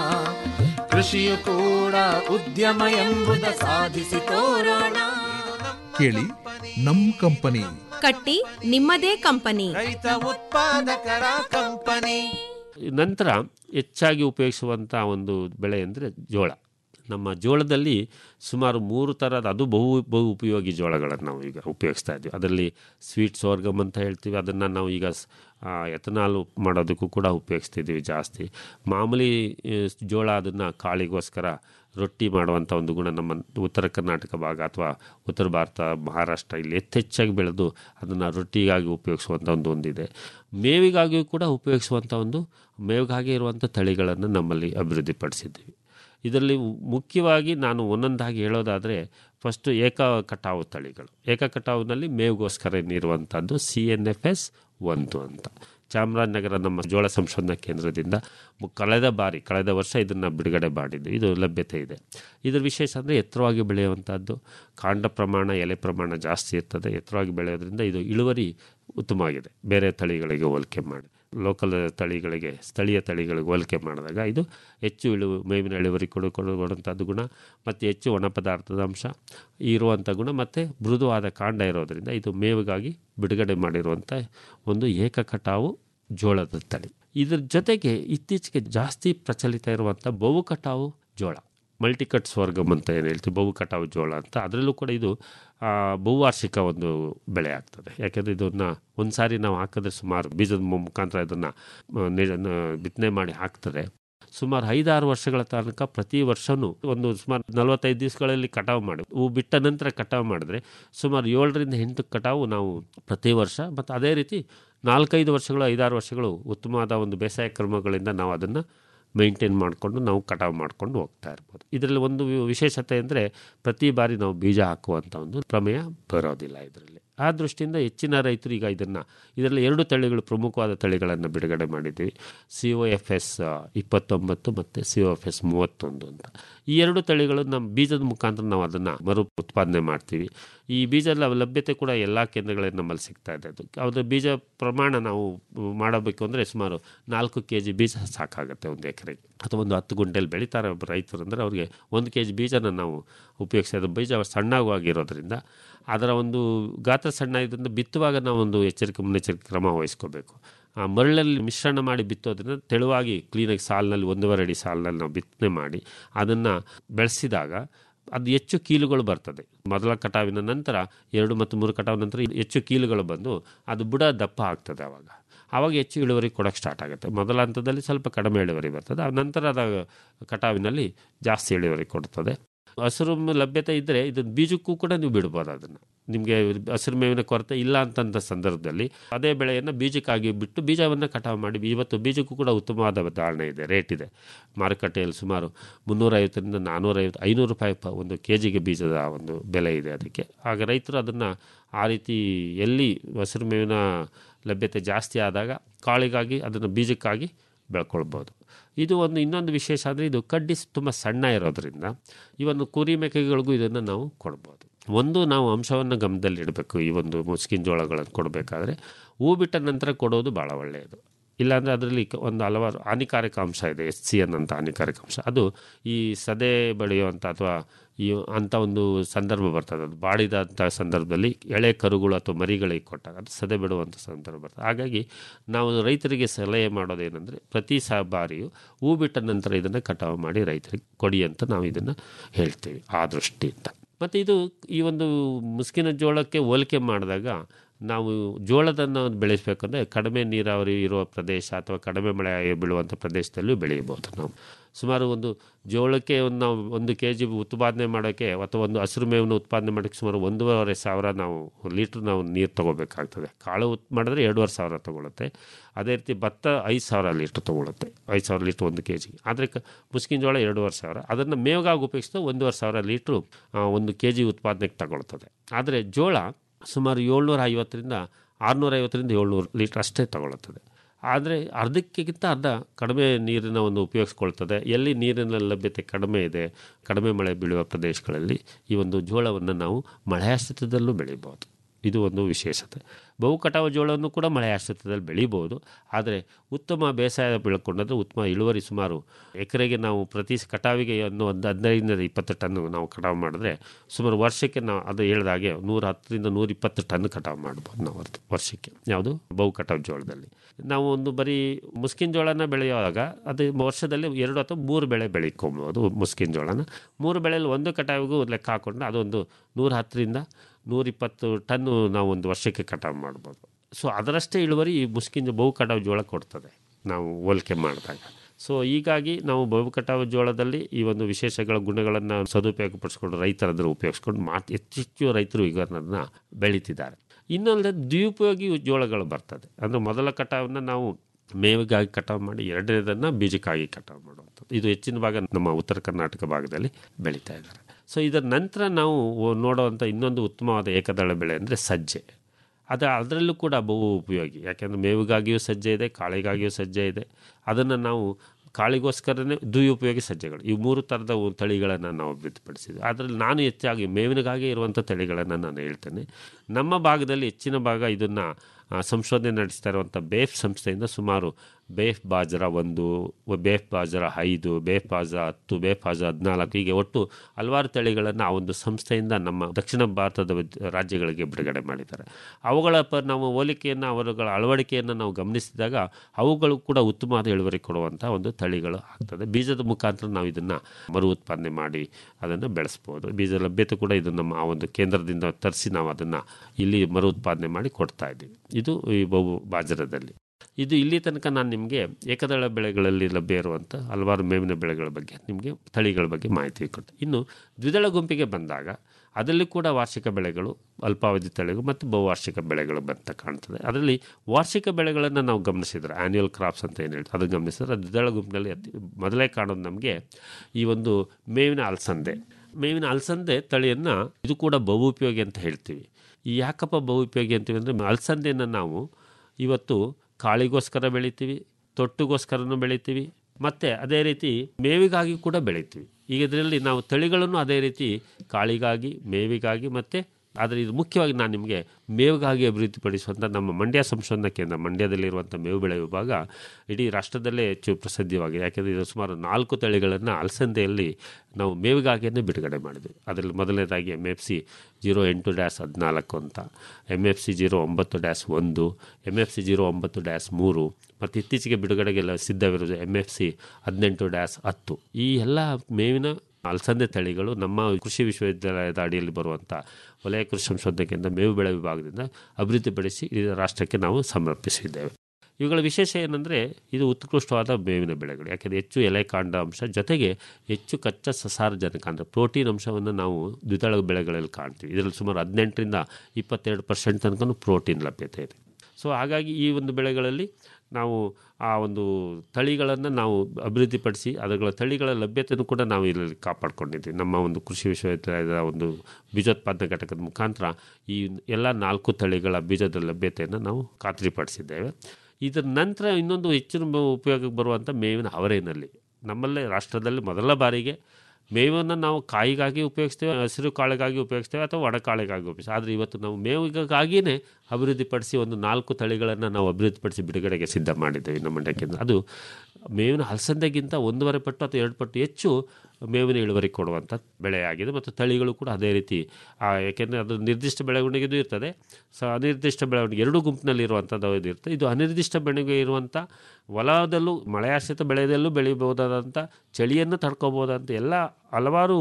ಕೃಷಿಯು ಕೂಡ ಉದ್ಯಮ ಎಂಬುದ ಸಾಧಿಸಿ ತೋರೋಣ ಕೇಳಿ ನಮ್ ಕಂಪನಿ ಕಟ್ಟಿ ನಿಮ್ಮದೇ ಕಂಪನಿ ರೈತ ಉತ್ಪಾದಕರ ಕಂಪನಿ ನಂತರ ಹೆಚ್ಚಾಗಿ ಉಪಯೋಗಿಸುವಂಥ ಒಂದು ಬೆಳೆ ಅಂದರೆ ಜೋಳ ನಮ್ಮ ಜೋಳದಲ್ಲಿ ಸುಮಾರು ಮೂರು ಥರದ ಅದು ಬಹು ಬಹು ಉಪಯೋಗಿ ಜೋಳಗಳನ್ನು ನಾವು ಈಗ ಉಪಯೋಗಿಸ್ತಾ ಇದ್ವಿ ಅದರಲ್ಲಿ ಸ್ವೀಟ್ ಸೋರ್ಗಮ್ ಅಂತ ಹೇಳ್ತೀವಿ ಅದನ್ನು ನಾವು ಈಗ ಸ್- ಆ, ಎಥನಾಲ್ ಮಾಡೋದಕ್ಕೂ ಕೂಡ ಉಪಯೋಗಿಸ್ತಿದ್ದೀವಿ ಜಾಸ್ತಿ ಮಾಮೂಲಿ ಆ, ಜೋಳ ಅದನ್ನು ಕಾಳಿಗೋಸ್ಕರ ರೊಟ್ಟಿ ಮಾಡುವಂಥ ಒಂದು ಗುಣ ನಮ್ಮ ಉತ್ತರ ಕರ್ನಾಟಕ ಭಾಗ ಅಥವಾ ಉತ್ತರ ಭಾರತ ಮಹಾರಾಷ್ಟ್ರ ಇಲ್ಲಿ ಹೆಚ್ಚೆಚ್ಚಾಗಿ ಬೆಳೆದು ಅದನ್ನು ರೊಟ್ಟಿಗಾಗಿ ಉಪಯೋಗಿಸುವಂಥ ಒಂದು ಒಂದಿದೆ ಮೇವಿಗಾಗಿಯೂ ಕೂಡ ಉಪಯೋಗಿಸುವಂಥ ಒಂದು ಮೇವಿಗಾಗಿ ಇರುವಂಥ ತಳಿಗಳನ್ನು ನಮ್ಮಲ್ಲಿ ಅಭಿವೃದ್ಧಿಪಡಿಸಿದ್ದೀವಿ ಇದರಲ್ಲಿ ಮುಖ್ಯವಾಗಿ ನಾನು ಒಂದೊಂದಾಗಿ ಹೇಳೋದಾದರೆ ಫಸ್ಟು ಏಕ ಕಟಾವು ತಳಿಗಳು ಏಕ ಕಟಾವಿನಲ್ಲಿ ಮೇವಿಗೋಸ್ಕರ ಇರುವಂಥದ್ದು ಸಿ ಎನ್ ಎಫ್ ಎಸ್ ಒಂದು ಅಂತ ಚಾಮರಾಜನಗರ ನಮ್ಮ ಜೋಳ ಸಂಶೋಧನಾ ಕೇಂದ್ರದಿಂದ ಮು- ಕಳೆದ ಬಾರಿ ಕಳೆದ ವರ್ಷ ಇದನ್ನು ಬಿಡುಗಡೆ ಮಾಡಿದ್ದು ಇದು ಲಭ್ಯತೆ ಇದೆ ಇದರ ವಿಶೇಷ ಅಂದರೆ ಎತ್ತರವಾಗಿ ಬೆಳೆಯುವಂಥದ್ದು ಕಾಂಡ ಪ್ರಮಾಣ ಎಲೆ ಪ್ರಮಾಣ ಜಾಸ್ತಿ ಇರ್ತದೆ ಎತ್ತರವಾಗಿ ಬೆಳೆಯೋದ್ರಿಂದ ಇದು ಇಳುವರಿ ಉತ್ತಮವಾಗಿದೆ ಬೇರೆ ತಳಿಗಳಿಗೆ ಹೋಲಿಕೆ ಮಾಡಿ ಲೋಕಲ್ ತಳಿಗಳಿಗೆ ಸ್ಥಳೀಯ ತಳಿಗಳಿಗೆ ಹೋಲಿಕೆ ಮಾಡಿದಾಗ ಇದು ಹೆಚ್ಚು ಇಳು ಮೇವಿನ ಇಳುವರಿ ಕೊಡು ಕೊಡುವಂಥದ್ದು ಗುಣ ಮತ್ತು ಹೆಚ್ಚು ಒಣ ಪದಾರ್ಥದ ಅಂಶ ಇರುವಂಥ ಗುಣ ಮತ್ತು ಮೃದುವಾದ ಕಾಂಡ ಇರೋದರಿಂದ ಇದು ಮೇವಿಗಾಗಿ ಬಿಡುಗಡೆ ಮಾಡಿರುವಂಥ ಒಂದು ಏಕ ಕಟಾವು ಜೋಳದ ತಳಿ ಇದ್ರ ಜೊತೆಗೆ ಇತ್ತೀಚೆಗೆ ಜಾಸ್ತಿ ಪ್ರಚಲಿತ ಇರುವಂಥ ಬಹು ಕಟಾವು ಜೋಳ ಮಲ್ಟಿಕಟ್ ಸ್ವರ್ಗಮ್ ಅಂತ ಏನು ಹೇಳ್ತೀವಿ ಬಹು ಕಟಾವು ಜೋಳ ಅಂತ ಅದರಲ್ಲೂ ಕೂಡ ಇದು ಆ, ಬಹುವಾರ್ಷಿಕ ಒಂದು ಬೆಳೆ ಆಗ್ತದೆ ಯಾಕೆಂದರೆ ಇದನ್ನು ಒಂದು ಸಾರಿ ನಾವು ಹಾಕಿದ್ರೆ ಸುಮಾರು ಬೀಜದ ಮು- ಮುಖಾಂತರ ಇದನ್ನು ಬಿತ್ತನೆ ಮಾಡಿ ಹಾಕ್ತಾರೆ ಸುಮಾರು ಐದಾರು ವರ್ಷಗಳ ತನಕ ಪ್ರತಿ ವರ್ಷವೂ ಒಂದು ಸುಮಾರು ನಲವತ್ತೈದು ದಿವಸಗಳಲ್ಲಿ ಕಟಾವು ಮಾಡಿ ಹೂ ಬಿಟ್ಟ ನಂತರ ಕಟಾವು ಮಾಡಿದ್ರೆ ಸುಮಾರು ಏಳರಿಂದ ಎಂಟು ಕಟಾವು ನಾವು ಪ್ರತಿ ವರ್ಷ ಮತ್ತು ಅದೇ ರೀತಿ ನಾಲ್ಕೈದು ವರ್ಷಗಳು ಐದಾರು ವರ್ಷಗಳು ಉತ್ತಮವಾದ ಒಂದು ಬೇಸಾಯ ಕ್ರಮಗಳಿಂದ ನಾವು ಅದನ್ನು ಮೇಂಟೈನ್ ಮಾಡಿಕೊಂಡು ನಾವು ಕಟಾವು ಮಾಡ್ಕೊಂಡು ಹೋಗ್ತಾ ಇರ್ಬೋದು ಇದರಲ್ಲಿ ಒಂದು ವಿ- ವಿಶೇಷತೆ ಅಂದರೆ ಪ್ರತಿ ಬಾರಿ ನಾವು ಬೀಜ ಹಾಕುವಂಥ ಒಂದು ಪ್ರಮೇಯ ಬರೋದಿಲ್ಲ ಇದರಲ್ಲಿ ಆ ದೃಷ್ಟಿಯಿಂದ ಹೆಚ್ಚಿನ ರೈತರು ಈಗ ಇದನ್ನು ಇದರಲ್ಲಿ ಎರಡು ತಳಿಗಳು ಪ್ರಮುಖವಾದ ತಳಿಗಳನ್ನು ಬಿಡುಗಡೆ ಮಾಡಿದ್ದೀವಿ ಸಿ ಒ ಎಫ್ ಎಸ್ ಇಪ್ಪತ್ತೊಂಬತ್ತು ಮತ್ತು ಸಿ ಒ ಎಫ್ ಎಸ್ ಮೂವತ್ತೊಂದು ಅಂತ ಈ ಎರಡು ತಳಿಗಳು ನಮ್ಮ ಬೀಜದ ಮುಖಾಂತರ ನಾವು ಅದನ್ನು ಮರು ಉತ್ಪಾದನೆ ಮಾಡ್ತೀವಿ ಈ ಬೀಜ ಲ- ಲಭ್ಯತೆ ಕೂಡ ಎಲ್ಲ ಕೇಂದ್ರಗಳಲ್ಲಿ ನಮ್ಮಲ್ಲಿ ಸಿಗ್ತಾ ಇದೆ ಅದು ಅದರ ಬೀಜ ಪ್ರಮಾಣ ನಾವು ಮಾಡಬೇಕು ಅಂದರೆ ಸುಮಾರು ನಾಲ್ಕು ಕೆ ಜಿ ಬೀಜ ಸಾಕಾಗುತ್ತೆ ಒಂದು ಎಕರೆಗೆ ಅಥವಾ ಒಂದು ಹತ್ತು ಗುಂಟೆಯಲ್ಲಿ ಬೆಳೀತಾರೆ ಒಬ್ಬ ರೈತರು ಅಂದರೆ ಅವರಿಗೆ ಒಂದು ಕೆ ಜಿ ಬೀಜನ ನಾವು ಉಪಯೋಗಿಸಿ ಅದು ಬೀಜ ಸಣ್ಣವಾಗಿರೋದ್ರಿಂದ ಅದರ ಒಂದು ಗಾತ್ರ ಸಣ್ಣ ಇದರಿಂದ ಬಿತ್ತುವಾಗ ನಾವು ಒಂದು ಎಚ್ಚರಿಕೆ ಮುನ್ನೆಚ್ಚರಿಕೆ ಕ್ರಮ ವಹಿಸ್ಕೋಬೇಕು ಆ ಮರಳಲ್ಲಿ ಮಿಶ್ರಣ ಮಾಡಿ ಬಿತ್ತೋದ್ರಿಂದ ತೆಳುವಾಗಿ ಕ್ಲೀನಾಗಿ ಸಾಲಿನಲ್ಲಿ ಒಂದೂವರೆ ಅಡಿ ಸಾಲಿನಲ್ಲಿ ನಾವು ಬಿತ್ತನೆ ಮಾಡಿ ಅದನ್ನು ಬೆಳೆಸಿದಾಗ ಅದು ಹೆಚ್ಚು ಕೀಲುಗಳು ಬರ್ತದೆ ಮೊದಲ ಕಟಾವಿನ ನಂತರ ಎರಡು ಮತ್ತು ಮೂರು ಕಟಾವಿನ ನಂತರ ಹೆಚ್ಚು ಕೀಲುಗಳು ಬಂದು ಅದು ಬುಡ ದಪ್ಪ ಆಗ್ತದೆ ಆವಾಗ ಆವಾಗ ಹೆಚ್ಚು ಇಳುವರಿ ಕೊಡೋಕ್ಕೆ ಸ್ಟಾರ್ಟ್ ಆಗುತ್ತೆ ಮೊದಲ ಹಂತದಲ್ಲಿ ಸ್ವಲ್ಪ ಕಡಿಮೆ ಇಳುವರಿ ಬರ್ತದೆ ಆ ನಂತರದ ಕಟಾವಿನಲ್ಲಿ ಜಾಸ್ತಿ ಇಳುವರಿ ಕೊಡ್ತದೆ ಹಸಿರು ಮ- ಲಭ್ಯತೆ ಇದ್ದರೆ ಇದು ಬೀಜಕ್ಕೂ ಕೂಡ ನೀವು ಬಿಡ್ಬೋದು ಅದನ್ನು ನಿಮಗೆ ಹಸಿರು ಮೇವಿನ ಕೊರತೆ ಇಲ್ಲ ಅಂತಂದ ಸಂದರ್ಭದಲ್ಲಿ ಅದೇ ಬೆಳೆಯನ್ನು ಬೀಜಕ್ಕಾಗಿ ಬಿಟ್ಟು ಬೀಜವನ್ನು ಕಟಾವು ಮಾಡಿ ಇವತ್ತು ಬೀಜಕ್ಕೂ ಕೂಡ ಉತ್ತಮವಾದ ಧಾರಣೆ ಇದೆ ರೇಟ್ ಇದೆ ಮಾರುಕಟ್ಟೆಯಲ್ಲಿ ಸುಮಾರು ಮುನ್ನೂರೈವತ್ತರಿಂದ ನಾನ್ನೂರೈವತ್ತು ಐನೂರು ರೂಪಾಯಿ ಪ ಒಂದು ಕೆ ಜಿಗೆ ಬೀಜದ ಒಂದು ಬೆಲೆ ಇದೆ ಅದಕ್ಕೆ ಆಗ ರೈತರು ಅದನ್ನು ಆ ರೀತಿ ಎಲ್ಲಿ ಹಸಿರು ಮೇವಿನ ಲಭ್ಯತೆ ಜಾಸ್ತಿ ಆದಾಗ ಕಾಳಿಗಾಗಿ ಅದನ್ನು ಬೀಜಕ್ಕಾಗಿ ಬೆಳ್ಕೊಳ್ಬೋದು ಇದು ಒಂದು ಇನ್ನೊಂದು ವಿಶೇಷ ಅಂದರೆ ಇದು ಕಡ್ಡಿ ತುಂಬ ಸಣ್ಣ ಇರೋದ್ರಿಂದ ಇವನ್ನು ಕುರಿ ಮೇಕೆಗಳಿಗೂ ಇದನ್ನು ನಾವು ಕೊಡ್ಬೋದು ಒಂದು ನಾವು ಅಂಶವನ್ನು ಗಮನದಲ್ಲಿ ಇಡಬೇಕು ಈ ಒಂದು ಮುಸ್ಕಿನ ಜೋಳಗಳನ್ನು ಕೊಡಬೇಕಾದ್ರೆ ಹೂ ಬಿಟ್ಟ ನಂತರ ಕೊಡೋದು ಭಾಳ ಒಳ್ಳೆಯದು ಇಲ್ಲಾಂದರೆ ಅದರಲ್ಲಿ ಕ- ಒಂದು ಹಲವಾರು ಹಾನಿಕಾರಕ ಅಂಶ ಇದೆ ಎಸ್ ಸಿ ಎನ್ ಅಂತ ಹಾನಿಕಾರಕ ಅಂಶ ಅದು ಈ ಸದೆ ಬೆಳೆಯುವಂಥ ಅಥವಾ ಈ ಅಂಥ ಒಂದು ಸಂದರ್ಭ ಬರ್ತದೆ ಅದು ಬಾಡಿದಂಥ ಸಂದರ್ಭದಲ್ಲಿ ಎಳೆ ಕರುಗಳು ಅಥವಾ ಮರಿಗಳಿಗೆ ಕೊಟ್ಟಾಗ ಅದು ಸದೆ ಬಿಡುವಂಥ ಸಂದರ್ಭ ಬರ್ತದೆ ಹಾಗಾಗಿ ನಾವು ರೈತರಿಗೆ ಸಲಹೆ ಮಾಡೋದೇನೆಂದರೆ ಪ್ರತಿ ಸ ಬಾರಿಯೂ ಹೂ ಬಿಟ್ಟ ನಂತರ ಇದನ್ನು ಕಟಾವು ಮಾಡಿ ರೈತರಿಗೆ ಕೊಡಿ ಅಂತ ನಾವು ಇದನ್ನು ಹೇಳ್ತೀವಿ ಆ ದೃಷ್ಟಿಯಿಂದ ಮತ್ತು ಇದು ಈ ಒಂದು ಮುಸ್ಕಿನ ಜೋಳಕ್ಕೆ ಹೋಲಿಕೆ ಮಾಡಿದಾಗ ನಾವು ಜೋಳದನ್ನು ಬೆಳೆಸಬೇಕಂದ್ರೆ ಕಡಿಮೆ ನೀರಾವರಿ ಇರುವ ಪ್ರದೇಶ ಅಥವಾ ಕಡಿಮೆ ಮಳೆ ಬೀಳುವಂಥ ಪ್ರದೇಶದಲ್ಲೂ ಬೆಳೆಯಬಹುದು ನಾವು ಸುಮಾರು ಒಂದು ಜೋಳಕ್ಕೆ ಒಂದು ನಾವು ಒಂದು ಕೆ ಜಿ ಉತ್ಪಾದನೆ ಮಾಡೋಕ್ಕೆ ಅಥವಾ ಒಂದು ಹಸಿರು ಮೇವನ್ನು ಉತ್ಪಾದನೆ ಮಾಡೋಕ್ಕೆ ಸುಮಾರು ಒಂದೂವರೆ ಸಾವಿರ ನಾವು ಲೀಟ್ರ್ ನಾವು ನೀರು ತೊಗೋಬೇಕಾಗ್ತದೆ ಕಾಳು ಉತ್ ಮಾಡಿದ್ರೆ ಎರಡೂವರೆ ಸಾವಿರ ತೊಗೊಳುತ್ತೆ ಅದೇ ರೀತಿ ಭತ್ತ ಐದು ಸಾವಿರ ಲೀಟ್ರ್ ತೊಗೊಳುತ್ತೆ ಐದು ಸಾವಿರ ಲೀಟ್ರ್ ಒಂದು ಕೆ ಜಿಗೆ ಆದರೆ ಕ ಮುಸ್ಕಿನ ಜೋಳ ಎರಡೂವರೆ ಸಾವಿರ ಅದನ್ನು ಮೇವಾಗಿ ಉಪಯೋಗಿಸಿದ ಒಂದೂವರೆ ಸಾವಿರ ಲೀಟ್ರು ಆ, ಒಂದು ಕೆ ಜಿ ಉತ್ಪಾದನೆಗೆ ತಗೊಳ್ತದೆ ಆದರೆ ಜೋಳ ಸುಮಾರು ಏಳ್ನೂರ ಐವತ್ತರಿಂದ ಆರುನೂರ ಐವತ್ತರಿಂದ ಏಳ್ನೂರು ಲೀಟ್ರ್ ಅಷ್ಟೇ ತಗೊಳ್ಳುತ್ತದೆ ಆದರೆ ಅರ್ಧಕ್ಕಿಂತ ಅರ್ಧ ಕಡಿಮೆ ನೀರಿನ ಒಂದು ಉಪಯೋಗಿಸ್ಕೊಳ್ತದೆ ಎಲ್ಲಿ ನೀರಿನ ಲಭ್ಯತೆ ಕಡಿಮೆ ಇದೆ ಕಡಿಮೆ ಮಳೆ ಬೀಳುವ ಪ್ರದೇಶಗಳಲ್ಲಿ ಈ ಒಂದು ಜೋಳವನ್ನು ನಾವು ಮಳೆಯಾಶ್ರಿತದಲ್ಲೂ ಬೆಳಿಬೋದು ಇದು ಒಂದು ವಿಶೇಷತೆ ಬಹು ಕಟಾವು ಜೋಳವನ್ನು ಕೂಡ ಮಳೆ ಆಶ್ರಿತದಲ್ಲಿ ಬೆಳಿಬೋದು ಆದರೆ ಉತ್ತಮ ಬೇಸಾಯ ಬೆಳ್ಕೊಂಡ್ರೆ ಉತ್ತಮ ಇಳುವರಿ ಸುಮಾರು ಎಕರೆಗೆ ನಾವು ಪ್ರತಿ ಕಟಾವಿಗೆ ಒಂದು ಒಂದು ಹದಿನೈದರಿಂದ ಇಪ್ಪತ್ತು ಟನ್ ನಾವು ಕಟಾವು ಮಾಡಿದ್ರೆ ಸುಮಾರು ವರ್ಷಕ್ಕೆ ನಾವು ಅದು ಹೇಳಿದಾಗೆ ನೂರ ಹತ್ತರಿಂದ ನೂರ ಇಪ್ಪತ್ತು ಟನ್ ಕಟಾವು ಮಾಡ್ಬೋದು ನಾವು ಅದು ವರ್ಷಕ್ಕೆ ಯಾವುದು ಬಹು ಕಟಾವು ಜೋಳದಲ್ಲಿ ನಾವು ಒಂದು ಬರೀ ಮುಸ್ಕಿನ ಜೋಳನ ಬೆಳೆಯುವಾಗ ಅದು ವರ್ಷದಲ್ಲಿ ಎರಡು ಅಥವಾ ಮೂರು ಬೆಳೆ ಬೆಳಿಕೊಬೋದು ಮುಸ್ಕಿನ ಜೋಳನ ಮೂರು ಬೆಳೆಯಲ್ಲಿ ಒಂದು ಕಟಾವಿಗೂ ಲೆಕ್ಕ ಹಾಕೊಂಡ್ರೆ ಅದೊಂದು ನೂರ ಹತ್ತರಿಂದ ನೂರಿಪ್ಪತ್ತು ಟನ್ನು ನಾವು ಒಂದು ವರ್ಷಕ್ಕೆ ಕಟಾವು ಮಾಡ್ಬೋದು ಸೊ ಅದರಷ್ಟೇ ಇಳುವರಿ ಈ ಮುಸ್ಕಿನ ಬಹು ಕಟಾವು ಜೋಳ ಕೊಡ್ತದೆ ನಾವು ಹೋಲಿಕೆ ಮಾಡಿದಾಗ ಸೊ ಹೀಗಾಗಿ ನಾವು ಬಹು ಕಟಾವು ಜೋಳದಲ್ಲಿ ಈ ಒಂದು ವಿಶೇಷಗಳ ಗುಣಗಳನ್ನು ಸದುಪಯೋಗಪಡಿಸ್ಕೊಂಡು ರೈತರು ಅದನ್ನು ಉಪಯೋಗಿಸ್ಕೊಂಡು ಮಾತು ಹೆಚ್ಚೆಚ್ಚು ರೈತರು ಈಗ ಅದನ್ನು ಬೆಳೀತಿದ್ದಾರೆ ಇನ್ನೊಂದು ದ್ವಿಪಯೋಗಿ ಜೋಳಗಳು ಬರ್ತದೆ ಅಂದರೆ ಮೊದಲ ಕಟಾವನ್ನು ನಾವು ಮೇವಿಗಾಗಿ ಕಟಾವು ಮಾಡಿ ಎರಡನೇದನ್ನು ಬೀಜಕ್ಕಾಗಿ ಕಟಾವು ಮಾಡುವಂಥದ್ದು ಇದು ಹೆಚ್ಚಿನ ಭಾಗ ನಮ್ಮ ಉತ್ತರ ಕರ್ನಾಟಕ ಭಾಗದಲ್ಲಿ ಬೆಳೀತಾ ಇದ್ದಾರೆ ಸೊ ಇದರ ನಂತರ ನಾವು ನೋಡುವಂಥ ಇನ್ನೊಂದು ಉತ್ತಮವಾದ ಏಕದಳ ಬೆಳೆ ಅಂದರೆ ಸಜ್ಜೆ ಅದು ಅದರಲ್ಲೂ ಕೂಡ ಬಹು ಉಪಯೋಗಿ ಯಾಕೆಂದರೆ ಮೇವಿಗಾಗಿಯೂ ಸಜ್ಜೆ ಇದೆ ಕಾಳಿಗಾಗಿಯೂ ಸಜ್ಜೆ ಇದೆ ಅದನ್ನು ನಾವು ಕಾಳಿಗೋಸ್ಕರನೇ ದ್ವಿಉಪಯೋಗಿ ಸಜ್ಜೆಗಳು ಈ ಮೂರು ಥರದ ತಳಿಗಳನ್ನು ನಾವು ಅಭಿವೃದ್ಧಿಪಡಿಸಿದ್ವಿ ಅದರಲ್ಲಿ ನಾನು ಹೆಚ್ಚಾಗಿ ಮೇವಿನಗಾಗಿ ಇರುವಂಥ ತಳಿಗಳನ್ನು ನಾನು ಹೇಳ್ತೇನೆ ನಮ್ಮ ಭಾಗದಲ್ಲಿ ಹೆಚ್ಚಿನ ಭಾಗ ಇದನ್ನು ಸಂಶೋಧನೆ ನಡೆಸ್ತಾ ಇರುವಂಥ ಬೇಫ್ ಸಂಸ್ಥೆಯಿಂದ ಸುಮಾರು ಬೇಫ್ ಬಾಜ್ರಾ ಒಂದು ಬೇಫ್ ಬಾಜ್ರಾ ಐದು ಬೇಫ್ ಬಾಜ್ರಾ ಹತ್ತು ಬೇಫ್ ಬಾಜ್ರಾ ಹದಿನಾಲ್ಕು ಹೀಗೆ ಒಟ್ಟು ಹಲವಾರು ತಳಿಗಳನ್ನು ಆ ಒಂದು ಸಂಸ್ಥೆಯಿಂದ ನಮ್ಮ ದಕ್ಷಿಣ ಭಾರತದ ರಾಜ್ಯಗಳಿಗೆ ಬಿಡುಗಡೆ ಮಾಡಿದ್ದಾರೆ ಅವುಗಳ ಪ ನಾವು ಹೋಲಿಕೆಯನ್ನು ಅವರುಗಳ ಅಳವಡಿಕೆಯನ್ನು ನಾವು ಗಮನಿಸಿದಾಗ ಅವುಗಳು ಕೂಡ ಉತ್ತಮವಾದ ಇಳುವರಿ ಕೊಡುವಂಥ ಒಂದು ತಳಿಗಳು ಆಗ್ತದೆ ಬೀಜದ ಮುಖಾಂತರ ನಾವು ಇದನ್ನು ಮರು ಉತ್ಪಾದನೆ ಮಾಡಿ ಅದನ್ನು ಬೆಳೆಸ್ಬೋದು ಬೀಜ ಲಭ್ಯತೆ ಕೂಡ ಇದು ನಮ್ಮ ಆ ಒಂದು ಕೇಂದ್ರದಿಂದ ತರಿಸಿ ನಾವು ಅದನ್ನು ಇಲ್ಲಿ ಮರು ಉತ್ಪಾದನೆ ಮಾಡಿ ಕೊಡ್ತಾ ಇದ್ದೀವಿ ಇದು ಈ ಬಹು ಬಾಜರದಲ್ಲಿ ಇದು ಇಲ್ಲಿ ತನಕ ನಾನು ನಿಮಗೆ ಏಕದಳ ಬೆಳೆಗಳಲ್ಲಿ ಲಭ್ಯ ಇರುವಂಥ ಹಲವಾರು ಮೇವಿನ ಬೆಳೆಗಳ ಬಗ್ಗೆ ನಿಮಗೆ ತಳಿಗಳ ಬಗ್ಗೆ ಮಾಹಿತಿ ಕೊಟ್ಟೆ ಇನ್ನು ದ್ವಿದಳ ಗುಂಪಿಗೆ ಬಂದಾಗ ಅದರಲ್ಲಿ ಕೂಡ ವಾರ್ಷಿಕ ಬೆಳೆಗಳು ಅಲ್ಪಾವಧಿ ತಳಿಗಳು ಮತ್ತು ಬಹುವಾರ್ಷಿಕ ಬೆಳೆಗಳು ಬಂತ ಕಾಣ್ತದೆ ಅದರಲ್ಲಿ ವಾರ್ಷಿಕ ಬೆಳೆಗಳನ್ನು ನಾವು ಗಮನಿಸಿದ್ರೆ ಆ್ಯನ್ಯುವಲ್ ಕ್ರಾಪ್ಸ್ ಅಂತ ಏನು ಹೇಳ್ತಾರೆ ಅದು ಗಮನಿಸಿದ್ರೆ ದ್ವಿದಳ ಗುಂಪಿನಲ್ಲಿ ಅತಿ ಮೊದಲೇ ಕಾಣೋದು ನಮಗೆ ಈ ಒಂದು ಮೇವಿನ ಅಲಸಂದೆ ಮೇವಿನ ಅಲಸಂದೆ ತಳಿಯನ್ನು ಇದು ಕೂಡ ಬಹು ಉಪಯೋಗಿ ಅಂತ ಹೇಳ್ತೀವಿ ಈ ಯಾಕಪ್ಪ ಬಹು ಉಪಯೋಗಿ ಅಂತೀವಿ ಅಂದರೆ ಅಲಸಂದೆಯನ್ನು ನಾವು ಇವತ್ತು ಕಾಳಿಗೋಸ್ಕರ ಬೆಳಿತೀವಿ ತೊಟ್ಟುಗೋಸ್ಕರನೂ ಬೆಳಿತೀವಿ ಮತ್ತು ಅದೇ ರೀತಿ ಮೇವಿಗಾಗಿ ಕೂಡ ಬೆಳಿತೀವಿ ಈಗ ಇದರಲ್ಲಿ ನಾವು ತಳಿಗಳನ್ನು ಅದೇ ರೀತಿ ಕಾಳಿಗಾಗಿ ಮೇವಿಗಾಗಿ ಮತ್ತು ಆದರೆ ಇದು ಮುಖ್ಯವಾಗಿ ನಾನು ನಿಮಗೆ ಮೇವಿಗಾಗಿ ಅಭಿವೃದ್ಧಿಪಡಿಸುವಂಥ ನಮ್ಮ ಮಂಡ್ಯ ಸಂಶೋಧನಾ ಕೇಂದ್ರ ಮಂಡ್ಯದಲ್ಲಿರುವಂಥ ಮೇವು ಬೆಳೆ ವಿಭಾಗ ಇಡೀ ರಾಷ್ಟ್ರದಲ್ಲೇ ಹೆಚ್ಚು ಪ್ರಸಿದ್ಧವಾಗಿದೆ ಯಾಕೆಂದರೆ ಇದು ಸುಮಾರು ನಾಲ್ಕು ತಳಿಗಳನ್ನು ಅಲಸಂದೆಯಲ್ಲಿ ನಾವು ಮೇವಿಗಾಗಿಯೇ ಬಿಡುಗಡೆ ಮಾಡಿದ್ವಿ ಅದರಲ್ಲಿ ಮೊದಲನೇದಾಗಿ ಎಮ್ ಎಫ್ ಸಿ ಜೀರೋ ಎಂಟು ಡ್ಯಾಸ್ ಹದಿನಾಲ್ಕು ಅಂತ ಎಮ್ ಎಫ್ ಸಿ ಜೀರೋ ಒಂಬತ್ತು ಡ್ಯಾಸ್ ಒಂದು ಎಮ್ ಎಫ್ ಸಿ ಜೀರೋ ಒಂಬತ್ತು ಡ್ಯಾಸ್ ಮೂರು ಮತ್ತು ಇತ್ತೀಚೆಗೆ ಬಿಡುಗಡೆಗೆಲ್ಲ ಸಿದ್ಧವಿರೋದು ಎಮ್ ಎಫ್ ಸಿ ಹದಿನೆಂಟು ಡ್ಯಾಸ್ ಹತ್ತು ಈ ಎಲ್ಲ ಮೇವಿನ ಅಲಸಂದೆ ತಳಿಗಳು ನಮ್ಮ ಕೃಷಿ ವಿಶ್ವವಿದ್ಯಾಲಯದ ಅಡಿಯಲ್ಲಿ ಬರುವಂಥ ವಲಯ ಕೃಷಿ ಸಂಶೋಧನಾ ಕೇಂದ್ರ ಮೇವು ಬೆಳೆ ವಿಭಾಗದಿಂದ ಅಭಿವೃದ್ಧಿಪಡಿಸಿ ಈ ರಾಷ್ಟ್ರಕ್ಕೆ ನಾವು ಸಮರ್ಪಿಸಿದ್ದೇವೆ ಇವುಗಳ ವಿಶೇಷ ಏನಂದರೆ ಇದು ಉತ್ಕೃಷ್ಟವಾದ ಮೇವಿನ ಬೆಳೆಗಳು ಯಾಕೆಂದರೆ ಹೆಚ್ಚು ಎಲೆ ಕಾಂಡ ಅಂಶ ಜೊತೆಗೆ ಹೆಚ್ಚು ಕಚ್ಚಾ ಸಸಾರಜನಕ ಅಂದರೆ ಪ್ರೋಟೀನ್ ಅಂಶವನ್ನು ನಾವು ದ್ವಿದಳ ಬೆಳೆಗಳಲ್ಲಿ ಕಾಣ್ತೀವಿ ಇದರಲ್ಲಿ ಸುಮಾರು ಹದಿನೆಂಟರಿಂದ ಇಪ್ಪತ್ತೆರಡು ಪರ್ಸೆಂಟ್ ತನಕ ಪ್ರೋಟೀನ್ ಲಭ್ಯತೆ ಇದೆ ಸೊ ಹಾಗಾಗಿ ಈ ಒಂದು ಬೆಳೆಗಳಲ್ಲಿ ನಾವು ಆ ಒಂದು ತಳಿಗಳನ್ನು ನಾವು ಅಭಿವೃದ್ಧಿಪಡಿಸಿ ಅದರ ತಳಿಗಳ ಲಭ್ಯತೆಯೂ ಕೂಡ ನಾವು ಇಲ್ಲಿ ಕಾಪಾಡ್ಕೊಂಡಿದ್ದೀವಿ ನಮ್ಮ ಒಂದು ಕೃಷಿ ವಿಶ್ವವಿದ್ಯಾಲಯದ ಒಂದು ಬೀಜೋತ್ಪಾದನಾ ಘಟಕದ ಮುಖಾಂತರ ಈ ಎಲ್ಲ ನಾಲ್ಕು ತಳಿಗಳ ಬೀಜದ ಲಭ್ಯತೆಯನ್ನು ನಾವು ಖಾತ್ರಿಪಡಿಸಿದ್ದೇವೆ ಇದರ ನಂತರ ಇನ್ನೊಂದು ಹೆಚ್ಚಿನ ಉಪಯೋಗಕ್ಕೆ ಬರುವಂಥ ಮೇವಿನ ಅವರೇನಲ್ಲಿ ನಮ್ಮಲ್ಲೇ ರಾಷ್ಟ್ರದಲ್ಲಿ ಮೊದಲ ಬಾರಿಗೆ ಮೇವನ್ನು ನಾವು ಕಾಯಿಗಾಗಿ ಉಪಯೋಗಿಸ್ತೇವೆ ಹಸಿರು ಕಾಳಿಗಾಗಿ ಉಪಯೋಗಿಸ್ತೇವೆ ಅಥವಾ ಒಣಕಾಳಿಗಾಗಿ ಉಪಯೋಗಿಸ್ತೇವೆ ಆದರೆ ಇವತ್ತು ನಾವು ಮೇವಿಗಾಗಿಯೇ ಅಭಿವೃದ್ಧಿಪಡಿಸಿ ಒಂದು ನಾಲ್ಕು ತಳಿಗಳನ್ನು ನಾವು ಅಭಿವೃದ್ಧಿಪಡಿಸಿ ಬಿಡುಗಡೆಗೆ ಸಿದ್ಧ ಮಾಡಿದ್ದೇವೆ ನಮ್ಮ ಮಂಡ್ಯಕ್ಕೆ ಅದು ಮೇವಿನ ಹಲಸಂದೆಗಿಂತ ಒಂದೂವರೆ ಪಟ್ಟು ಅಥವಾ ಎರಡು ಪಟ್ಟು ಹೆಚ್ಚು ಮೇವಿನ ಇಳುವರಿ ಕೊಡುವಂಥ ಬೆಳೆಯಾಗಿದೆ ಮತ್ತು ತಳಿಗಳು ಕೂಡ ಅದೇ ರೀತಿ ಯಾಕೆಂದರೆ ಅದು ನಿರ್ದಿಷ್ಟ ಬೆಳವಣಿಗೆದು ಇರ್ತದೆ ಸೊ ಅನಿರ್ದಿಷ್ಟ ಬೆಳವಣಿಗೆ ಎರಡು ಗುಂಪಿನಲ್ಲಿ ಇರುವಂಥದ್ದು ಇದು ಇರ್ತದೆ ಇದು ಅನಿರ್ದಿಷ್ಟ ಬೆಳವಣಿಗೆ ಇರುವಂಥ ಹೊಲದಲ್ಲೂ ಮಳೆಯಾಶ್ರಿತ ಬೆಳೆಯದಲ್ಲೂ ಬೆಳಿಬಹುದಾದಂಥ ಚಳಿಯನ್ನು ತಡ್ಕೋಬೋದಂತ ಎಲ್ಲ ಹಲವಾರು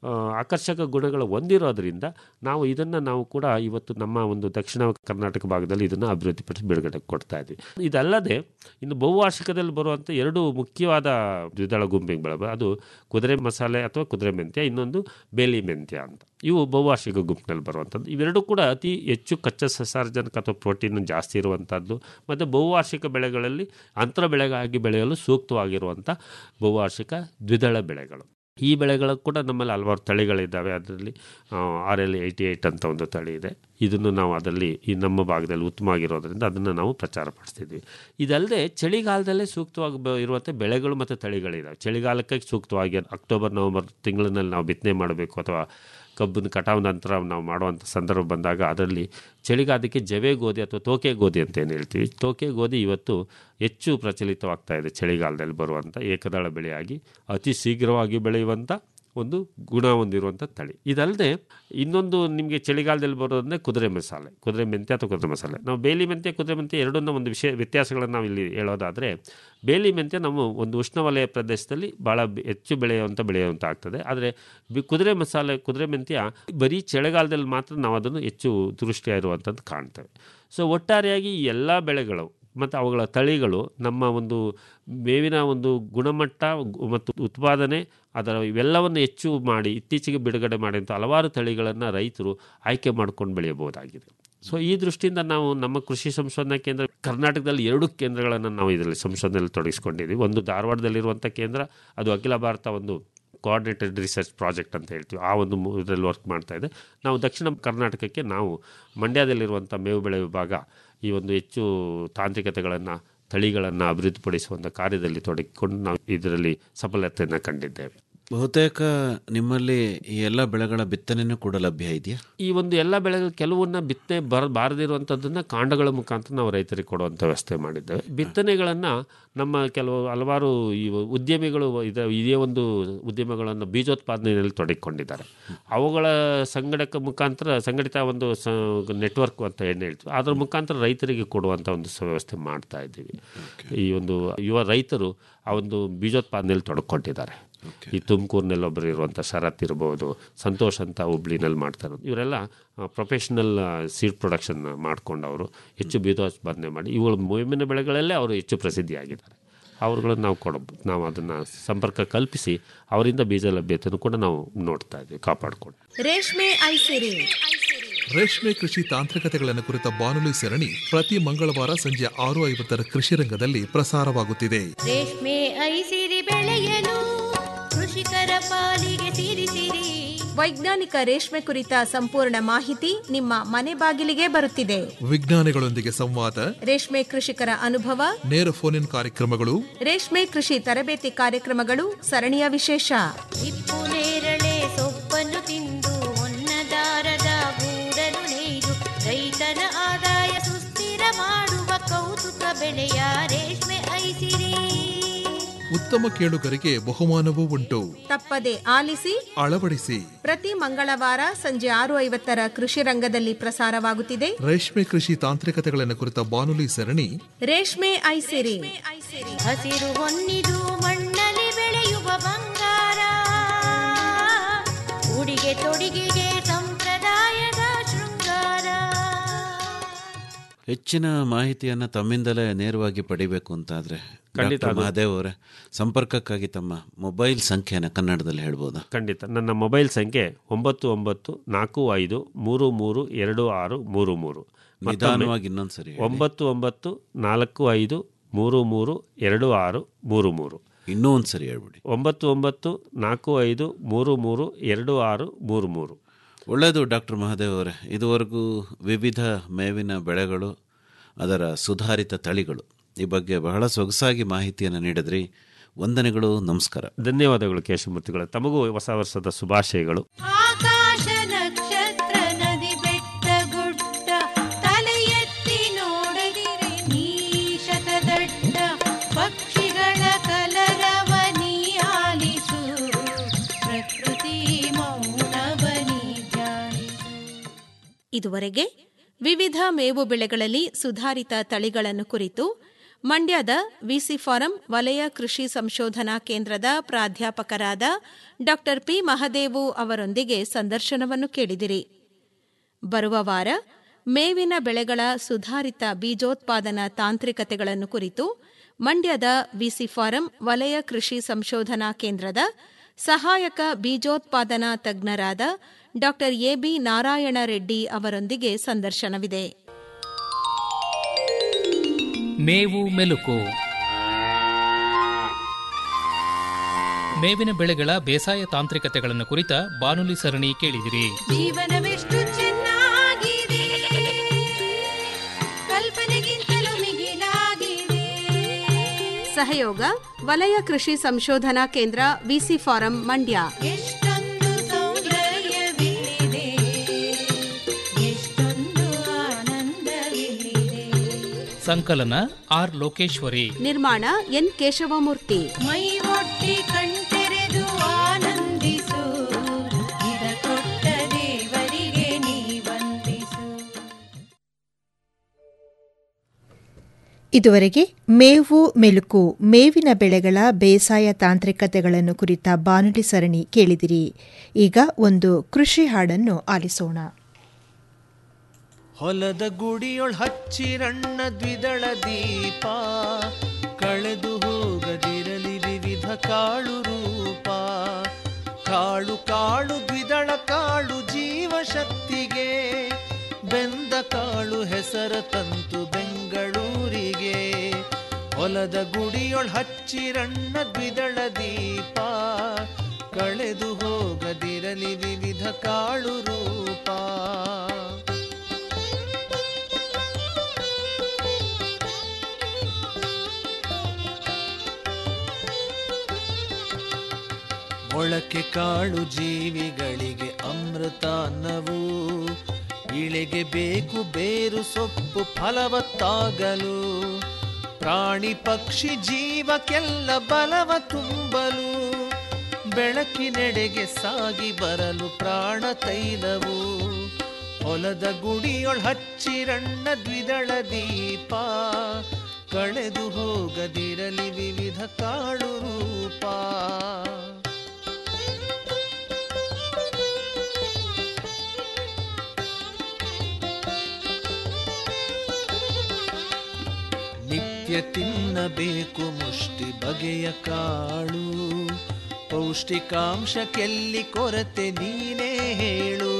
ಆಕರ್ಷಕ ಗುಣಗಳು ಹೊಂದಿರೋದ್ರಿಂದ ನಾವು ಇದನ್ನು ನಾವು ಕೂಡ ಇವತ್ತು ನಮ್ಮ ಒಂದು ದಕ್ಷಿಣ ಕರ್ನಾಟಕ ಭಾಗದಲ್ಲಿ ಇದನ್ನು ಅಭಿವೃದ್ಧಿಪಡಿಸಿ ಬಿಡುಗಡೆ ಕೊಡ್ತಾ ಇದ್ವಿ ಇದಲ್ಲದೆ ಇನ್ನು ಬಹುವಾರ್ಷಿಕದಲ್ಲಿ ಬರುವಂಥ ಎರಡು ಮುಖ್ಯವಾದ ದ್ವಿದಳ ಗುಂಪಿಗೆ ಬೆಳೆ ಅದು ಕುದುರೆ ಮಸಾಲೆ ಅಥವಾ ಕುದುರೆ ಮೆಂತ್ಯ ಇನ್ನೊಂದು ಬೇಲಿ ಮೆಂತ್ಯ ಅಂತ ಇವು ಬಹುವಾರ್ಷಿಕ ಗುಂಪಿನಲ್ಲಿ ಬರುವಂಥದ್ದು ಇವೆರಡೂ ಕೂಡ ಅತಿ ಹೆಚ್ಚು ಕಚ್ಚಾ ಸಸಾರಜನಕ ಅಥವಾ ಪ್ರೋಟೀನ್ ಜಾಸ್ತಿ ಇರುವಂಥದ್ದು ಮತ್ತು ಬಹುವಾರ್ಷಿಕ ಬೆಳೆಗಳಲ್ಲಿ ಅಂತರ ಬೆಳೆಗಾಗಿ ಬೆಳೆಯಲು ಸೂಕ್ತವಾಗಿರುವಂಥ ಬಹುವಾರ್ಷಿಕ ದ್ವಿದಳ ಬೆಳೆಗಳು ಈ ಬೆಳೆಗಳು ಕೂಡ ನಮ್ಮಲ್ಲಿ ಹಲವಾರು ತಳಿಗಳಿದ್ದಾವೆ ಅದರಲ್ಲಿ ಆರ್ ಎಲ್ ಏಯ್ಟಿ ಏಯ್ಟ್ ಅಂತ ಒಂದು ತಳಿ ಇದೆ ಇದನ್ನು ನಾವು ಅದರಲ್ಲಿ ಈ ನಮ್ಮ ಭಾಗದಲ್ಲಿ ಉತ್ತಮವಾಗಿರೋದ್ರಿಂದ ಅದನ್ನು ನಾವು ಪ್ರಚಾರ ಪಡಿಸ್ತಿದ್ವಿ ಇದಲ್ಲದೆ ಚಳಿಗಾಲದಲ್ಲೇ ಸೂಕ್ತವಾಗಿ ಬ ಇರುವಂಥ ಬೆಳೆಗಳು ಮತ್ತು ತಳಿಗಳಿದ್ದಾವೆ ಚಳಿಗಾಲಕ್ಕೆ ಸೂಕ್ತವಾಗಿ ಅಕ್ಟೋಬರ್ ನವಂಬರ್ ತಿಂಗಳಿನಲ್ಲಿ ನಾವು ಬಿತ್ತನೆ ಮಾಡಬೇಕು ಅಥವಾ ಕಬ್ಬಿನ ಕಟಾವು ನಂತರ ನಾವು ಮಾಡುವಂಥ ಸಂದರ್ಭ ಬಂದಾಗ ಅದರಲ್ಲಿ ಚಳಿಗಾಲಕ್ಕೆ ಜವೆ ಗೋಧಿ ಅಥವಾ ತೋಕೆ ಗೋಧಿ ಅಂತ ಏನು ಹೇಳ್ತೀವಿ ತೋಕೆ ಗೋಧಿ ಇವತ್ತು ಹೆಚ್ಚು ಪ್ರಚಲಿತವಾಗ್ತಾ ಇದೆ ಚಳಿಗಾಲದಲ್ಲಿ ಬರುವಂಥ ಏಕದಳ ಬೆಳೆಯಾಗಿ ಅತಿ ಶೀಘ್ರವಾಗಿ ಬೆಳೆಯುವಂಥ ಒಂದು ಗುಣ ಹೊಂದಿರುವಂಥ ತಳಿ ಇದಲ್ಲದೆ ಇನ್ನೊಂದು ನಿಮಗೆ ಚಳಿಗಾಲದಲ್ಲಿ ಬರೋದಂದರೆ ಕುದುರೆ ಮಸಾಲೆ ಕುದುರೆ ಮೆಂತ್ಯ ಅಥವಾ ಕುದುರೆ ಮಸಾಲೆ ನಾವು ಬೇಲಿ ಮೆಂತ್ಯ ಕುದುರೆ ಮೆಂತ್ಯ ಎರಡನ್ನ ಒಂದು ವಿಷಯ ವ್ಯತ್ಯಾಸಗಳನ್ನು ನಾವು ಇಲ್ಲಿ ಹೇಳೋದಾದರೆ ಬೇಲಿ ಮೆಂತ್ಯ ನಾವು ಒಂದು ಉಷ್ಣವಲಯ ಪ್ರದೇಶದಲ್ಲಿ ಭಾಳ ಹೆಚ್ಚು ಬೆಳೆಯುವಂಥ ಬೆಳೆಯುವಂಥ ಆಗ್ತದೆ ಆದರೆ ಕುದುರೆ ಮಸಾಲೆ ಕುದುರೆ ಮೆಂತ್ಯ ಬರೀ ಚಳಿಗಾಲದಲ್ಲಿ ಮಾತ್ರ ನಾವು ಅದನ್ನು ಹೆಚ್ಚು ದೃಷ್ಟಿಯಾಗಿರುವಂಥದ್ದು ಕಾಣ್ತೇವೆ ಸೊ ಒಟ್ಟಾರೆಯಾಗಿ ಈ ಎಲ್ಲ ಬೆಳೆಗಳು ಮತ್ತು ಅವುಗಳ ತಳಿಗಳು ನಮ್ಮ ಒಂದು ಮೇವಿನ ಒಂದು ಗುಣಮಟ್ಟ ಗು- ಮತ್ತು ಉತ್ಪಾದನೆ ಅದರ ಇವೆಲ್ಲವನ್ನು ಹೆಚ್ಚು ಮಾಡಿ ಇತ್ತೀಚೆಗೆ ಬಿಡುಗಡೆ ಮಾಡಿದಂಥ ಹಲವಾರು ತಳಿಗಳನ್ನು ರೈತರು ಆಯ್ಕೆ ಮಾಡ್ಕೊಂಡು ಬೆಳೆಯಬಹುದಾಗಿದೆ ಸೊ ಈ ದೃಷ್ಟಿಯಿಂದ ನಾವು ನಮ್ಮ ಕೃಷಿ ಸಂಶೋಧನಾ ಕೇಂದ್ರ ಕರ್ನಾಟಕದಲ್ಲಿ ಎರಡು ಕೇಂದ್ರಗಳನ್ನು ನಾವು ಇದರಲ್ಲಿ ಸಂಶೋಧನೆಯಲ್ಲಿ ತೊಡಗಿಸ್ಕೊಂಡಿದ್ದೀವಿ ಒಂದು ಧಾರವಾಡದಲ್ಲಿರುವಂಥ ಕೇಂದ್ರ ಅದು ಅಖಿಲ ಭಾರತ ಒಂದು ಕೋಆರ್ಡಿನೇಟೆಡ್ ರಿಸರ್ಚ್ ಪ್ರಾಜೆಕ್ಟ್ ಅಂತ ಹೇಳ್ತೀವಿ ಆ ಒಂದು ಮು- ಇದರಲ್ಲಿ ವರ್ಕ್ ಮಾಡ್ತಾ ಇದೆ ನಾವು ದಕ್ಷಿಣ ಕರ್ನಾಟಕಕ್ಕೆ ನಾವು ಮಂಡ್ಯದಲ್ಲಿರುವಂಥ ಮೇವು ಬೆಳೆ ವಿಭಾಗ ಈ ಒಂದು ಹೆಚ್ಚು ತಾಂತ್ರಿಕತೆಗಳನ್ನು ತಳಿಗಳನ್ನು ಅಭಿವೃದ್ಧಿಪಡಿಸುವಂಥ ಕಾರ್ಯದಲ್ಲಿ ತೊಡಗಿಕೊಂಡು ನಾವು ಇದರಲ್ಲಿ ಸಫಲತೆಯನ್ನು ಕಂಡಿದ್ದೇವೆ ಬಹುತೇಕ ನಿಮ್ಮಲ್ಲಿ ಈ ಎಲ್ಲ ಬೆಳೆಗಳ ಬಿತ್ತನೆನೂ ಕೂಡ ಲಭ್ಯ ಇದೆಯಾ ಈ ಒಂದು ಎಲ್ಲ ಬೆಳೆಗಳು ಕೆಲವನ್ನ ಬಿತ್ತನೆ ಬರ ಬಾರದಿರುವಂಥದ್ದನ್ನು ಕಾಂಡಗಳ ಮುಖಾಂತರ ನಾವು ರೈತರಿಗೆ ಕೊಡುವಂಥ ವ್ಯವಸ್ಥೆ ಮಾಡಿದ್ದೇವೆ ಬಿತ್ತನೆಗಳನ್ನು ನಮ್ಮ ಕೆಲವು ಹಲವಾರು ಈ ಉದ್ಯಮಿಗಳು ಇದ ಇದೇ ಒಂದು ಉದ್ಯಮಗಳನ್ನು ಬೀಜೋತ್ಪಾದನೆಯಲ್ಲಿ ತೊಡಗಿಕೊಂಡಿದ್ದಾರೆ ಅವುಗಳ ಸಂಘಟಕ ಮುಖಾಂತರ ಸಂಘಟಿತ ಒಂದು ಸ ನೆಟ್ವರ್ಕ್ ಅಂತ ಏನು ಹೇಳ್ತೀವಿ ಅದರ ಮುಖಾಂತರ ರೈತರಿಗೆ ಕೊಡುವಂಥ ಒಂದು ಸ- ವ್ಯವಸ್ಥೆ ಮಾಡ್ತಾ ಇದ್ದೀವಿ ಈ ಒಂದು ಯುವ ರೈತರು ಆ ಒಂದು ಬೀಜೋತ್ಪಾದನೆಯಲ್ಲಿ ತೊಡಕೊಂಡಿದ್ದಾರೆ ಈ ತುಮಕೂರಿನಲ್ಲಿ ಒಬ್ಬರು ಇರುವಂಥ ಶರತ್ ಇರ್ಬೋದು ಸಂತೋಷ್ ಅಂತ ಹುಬ್ಳಿನಲ್ಲಿ ಮಾಡ್ತಾ ಇರೋದು ಇವರೆಲ್ಲ ಪ್ರೊಫೆಷ್ನಲ್ ಸೀಡ್ ಪ್ರೊಡಕ್ಷನ್ ಮಾಡ್ಕೊಂಡವರು ಹೆಚ್ಚು ಬೀಜೋತ್ಪಾದನೆ ಮಾಡಿ ಇವುಗಳು ಮೇವಿನ ಬೆಳೆಗಳಲ್ಲೇ ಅವರು ಹೆಚ್ಚು ಪ್ರಸಿದ್ಧಿಯಾಗಿದ್ದಾರೆ ಅವ್ರುಗಳನ್ನು ನಾವು ಕೊಡ ನಾವು ಅದನ್ನು ಸಂಪರ್ಕ ಕಲ್ಪಿಸಿ ಅವರಿಂದ ಬೀಜ ಲಭ್ಯತೆಯನ್ನು ಕೂಡ ನಾವು ನೋಡ್ತಾ ಇದ್ದೀವಿ ಕಾಪಾಡಿಕೊಂಡು ರೇಷ್ಮೆ ಐಸಿರಿ ರೇಷ್ಮೆ ಕೃಷಿ ತಾಂತ್ರಿಕತೆಗಳನ್ನು ಕುರಿತ ಬಾನುಲಿ ಸರಣಿ ಪ್ರತಿ ಮಂಗಳವಾರ ಸಂಜೆ ಆರು ಐವತ್ತರ ಕೃಷಿ ರಂಗದಲ್ಲಿ ಪ್ರಸಾರವಾಗುತ್ತಿದೆ ರೇಷ್ಮೆ ಐಸಿರಿ ಬೆಳೆಯಲು ಕೃಷಿಕರ ಪಾಲಿಗೆ ಸಿರಿಸಿರಿ ವೈಜ್ಞಾನಿಕ ರೇಷ್ಮೆ ಕುರಿತ ಸಂಪೂರ್ಣ ಮಾಹಿತಿ ನಿಮ್ಮ ಮನೆ ಬಾಗಿಲಿಗೆ ಬರುತ್ತಿದೆ ವಿಜ್ಞಾನಿಗಳೊಂದಿಗೆ ಸಂವಾದ ರೇಷ್ಮೆ ಕೃಷಿಕರ ಅನುಭವ ನೇರ ಫೋನ್ ಇನ್ ಕಾರ್ಯಕ್ರಮಗಳು ರೇಷ್ಮೆ ಕೃಷಿ ತರಬೇತಿ ಕಾರ್ಯಕ್ರಮಗಳು ಸರಣಿಯ ವಿಶೇಷ ಹಿಪ್ಪು ನೇರಳೆ ಸೊಪ್ಪನ್ನು ತಿಂದು ಹೊನ್ನದಾರದ ಗೂಡನ್ನು ನೇಯ್ದು ರೈತನ ಆದಾಯ ಸುಸ್ಥಿರ ಮಾಡುವ ಕೌತುಕ ಬೆಳೆಯ ರೇಷ್ಮೆ ಐಸಿರಿ ಉತ್ತಮ ಕೇಳುಗರಿಗೆ ಬಹುಮಾನವೂ ಉಂಟು ತಪ್ಪದೆ ಆಲಿಸಿ ಅಳವಡಿಸಿ ಪ್ರತಿ ಮಂಗಳವಾರ ಸಂಜೆ ಆರು ಐವತ್ತರ ಕೃಷಿ ರಂಗದಲ್ಲಿ ಪ್ರಸಾರವಾಗುತ್ತಿದೆ ರೇಷ್ಮೆ ಕೃಷಿ ತಾಂತ್ರಿಕತೆಗಳನ್ನು ಕುರಿತ ಬಾನುಲಿ ಸರಣಿ ರೇಷ್ಮೆ ಐಸಿರಿ ಹಸಿರು ಹೊನ್ನಿದು ಮಣ್ಣಲ್ಲಿ ಬೆಳೆಯುವ ಬಂಗಾರ ಉಡಿಗೆ ತೊಡಿಗೆಗೆ ಸಂಪ್ರದಾಯದ ಶೃಂಗಾರ ಹೆಚ್ಚಿನ ಮಾಹಿತಿಯನ್ನು ತಮ್ಮಿಂದಲೇ ನೇರವಾಗಿ ಪಡಿಬೇಕು ಅಂತಾದರೆ ಖಂಡಿತ ಡಾಕ್ಟರ್ ಅದು- ಮಹಾದೇವ್ ಅವರೇ ಸಂಪರ್ಕಕ್ಕಾಗಿ ತಮ್ಮ ಮೊಬೈಲ್ ಸಂಖ್ಯೆನ ಕನ್ನಡದಲ್ಲಿ ಹೇಳ್ಬೋದಾ ಖಂಡಿತ ನನ್ನ ಮೊಬೈಲ್ ಸಂಖ್ಯೆ ಒಂಬತ್ತು ಒಂಬತ್ತು ನಾಲ್ಕು ಐದು ಮೂರು ಮೂರು ಎರಡು ಆರು ಮೂರು ಮೂರು ಮತ್ತೊಮ್ಮೆ ನಿಧಾನವಾಗಿ ಇನ್ನೊಂದು ಸರಿ ಹೇಳಿ. ಒಂಬತ್ತು ಒಂಬತ್ತು ನಾಲ್ಕು ಐದು ಮೂರು ಮೂರು ಎರಡು ಆರು ಮೂರು ಮೂರು ಇನ್ನೂ ಒಂದು ಸರಿ ಹೇಳ್ಬಿಡಿ ಒಂಬತ್ತು ಒಂಬತ್ತು ನಾಲ್ಕು ಐದು ಮೂರು ಮೂರು ಎರಡು ಆರು ಮೂರು ಮೂರು ಒಳ್ಳೆಯದು ಡಾಕ್ಟರ್ ಮಹಾದೇವ್ ಅವರೇ ಇದುವರೆಗೂ ವಿವಿಧ ಮೇವಿನ ಬೆಳೆಗಳು ಅದರ ಸುಧಾರಿತ ತಳಿಗಳು ಈ ಬಗ್ಗೆ ಬಹಳ ಸೊಗಸಾಗಿ ಮಾಹಿತಿಯನ್ನು ನೀಡಿದ್ರಿ ವಂದನೆಗಳು ನಮಸ್ಕಾರ ಧನ್ಯವಾದಗಳು ಕೇಶಮೂರ್ತಿಗಳು ತಮಗೂ ಹೊಸ ವರ್ಷದ ಶುಭಾಶಯಗಳು ಆಕಾಶ ನಕ್ಷತ್ರ ನದಿ ಬೆಟ್ಟ ಗುಡ್ಡ ತಲೆ ಎತ್ತಿ ನೋಡದಿರೆ ನೀ ಶತದಡ್ಡ ಪಕ್ಷಿಗಳ ಕಲರವ ನೀ ಆಲಿಸು ಪ್ರಕೃತಿ ಮೌನವನಿ ಧ್ಯಾನಿಸು ಇದುವರೆಗೆ ವಿವಿಧ ಮೇವು ಬೆಳೆಗಳಲ್ಲಿ ಸುಧಾರಿತ ತಳಿಗಳನ್ನು ಕುರಿತು ಮಂಡ್ಯದ ವಿಸಿ ಫಾರಂ ವಲಯ ಕೃಷಿ ಸಂಶೋಧನಾ ಕೇಂದ್ರದ ಪ್ರಾಧ್ಯಾಪಕರಾದ ಡಾ ಪಿ ಮಹದೇವು ಅವರೊಂದಿಗೆ ಸಂದರ್ಶನವನ್ನು ಕೇಳಿದಿರಿ ಬರುವ ವಾರ ಮೇವಿನ ಬೆಳೆಗಳ ಸುಧಾರಿತ ಬೀಜೋತ್ಪಾದನಾ ತಾಂತ್ರಿಕತೆಗಳನ್ನು ಕುರಿತು ಮಂಡ್ಯದ ವಿಸಿ ಫಾರಂ ವಲಯ ಕೃಷಿ ಸಂಶೋಧನಾ ಕೇಂದ್ರದ ಸಹಾಯಕ ಬೀಜೋತ್ಪಾದನಾ ತಜ್ಞರಾದ ಡಾ ಎಬಿ ನಾರಾಯಣ ರೆಡ್ಡಿ ಅವರೊಂದಿಗೆ ಸಂದರ್ಶನವಿದೆ ಮೇವು ಮೆಲುಕು ಮೇವಿನ ಬೆಳೆಗಳ ಬೇಸಾಯ ತಾಂತ್ರಿಕತೆಗಳನ್ನು ಕುರಿತ ಬಾನುಲಿ ಸರಣಿ ಕೇಳಿದಿರಿ ಜೀವನವೆಷ್ಟು ಚೆನ್ನಾಗಿದೆ ಕಲ್ಪನೆಗಿಂತಲೂ ಮಿಗಿಲಾಗಿದೆ ಸಹಯೋಗ ವಲಯ ಕೃಷಿ ಸಂಶೋಧನಾ ಕೇಂದ್ರ ವಿಸಿ ಫಾರಂ ಮಂಡ್ಯ ಎಷ್ಟೊಂದು ಸೌಂದರ್ಯವಿದೆ ಎಷ್ಟೊಂದು ಆನಂದವಿದೆ ಸಂಕಲನ ಆರ್ ಲೋಕೇಶ್ವರಿ ನಿರ್ಮಾಣ ಎನ್ ಕೇಶವಮೂರ್ತಿ ಮೈ ಒಟ್ಟಿ ಕಣ್ತೆರೆದು ಆನಂದಿಸು ಇದ ಕೊಟ್ಟ ದೇವರಿಗೆ ನೀ ವಂದಿಸು ಇದುವರೆಗೆ ಮೇವು ಮೆಲುಕು ಮೇವಿನ ಬೆಳೆಗಳ ಬೇಸಾಯ ತಾಂತ್ರಿಕತೆಗಳನ್ನು ಕುರಿತ ಬಾನುಲಿ ಸರಣಿ ಕೇಳಿದಿರಿ ಈಗ ಒಂದು ಕೃಷಿ ಹಾಡನ್ನು ಆಲಿಸೋಣ ಹೊಲದ ಗುಡಿಯೊಳ್ ಹಚ್ಚಿರಣ್ಣ ದ್ವಿದಳ ದೀಪ ಕಳೆದು ಹೋಗದಿರಲಿ ವಿವಿಧ ಕಾಳು ರೂಪ ಕಾಳು ಕಾಳು ದ್ವಿದಳ ಕಾಳು ಜೀವ ಶಕ್ತಿಗೆ ಬೆಂದ ಕಾಳು ಹೆಸರ ತಂತು ಬೆಂಗಳೂರಿಗೆ ಹೊಲದ ಗುಡಿಯೊಳ್ ಹಚ್ಚಿರಣ್ಣ ದ್ವಿದಳ ದೀಪ ಕಳೆದು ಹೋಗದಿರಲಿ ವಿವಿಧ ಕಾಳು ರೂಪ ಮೊಳಕೆ ಕಾಳು ಜೀವಿಗಳಿಗೆ ಅಮೃತ ಅನ್ನವು ಇಳೆಗೆ ಬೇಕು ಬೇರು ಸೊಪ್ಪು ಫಲವತ್ತಾಗಲು ಪ್ರಾಣಿ ಪಕ್ಷಿ ಜೀವಕ್ಕೆಲ್ಲ ಬಲವ ತುಂಬಲು ಬೆಳಕಿನೆಡೆಗೆ ಸಾಗಿ ಬರಲು ಪ್ರಾಣ ತೈಲವು ಹೊಲದ ಗುಡಿಯೊಳ್ ಹಚ್ಚಿರಣ್ಣ ದ್ವಿದಳ ದೀಪ ಕಳೆದು ಹೋಗದಿರಲಿ ವಿವಿಧ ಕಾಳು ರೂಪ ನಿತ್ಯ ತಿನ್ನಬೇಕು ಮುಷ್ಟಿ ಬಗೆಯ ಕಾಳು ಪೌಷ್ಟಿಕಾಂಶಕ್ಕೆಲ್ಲಿ ಕೊರತೆ ನೀನೇ ಹೇಳು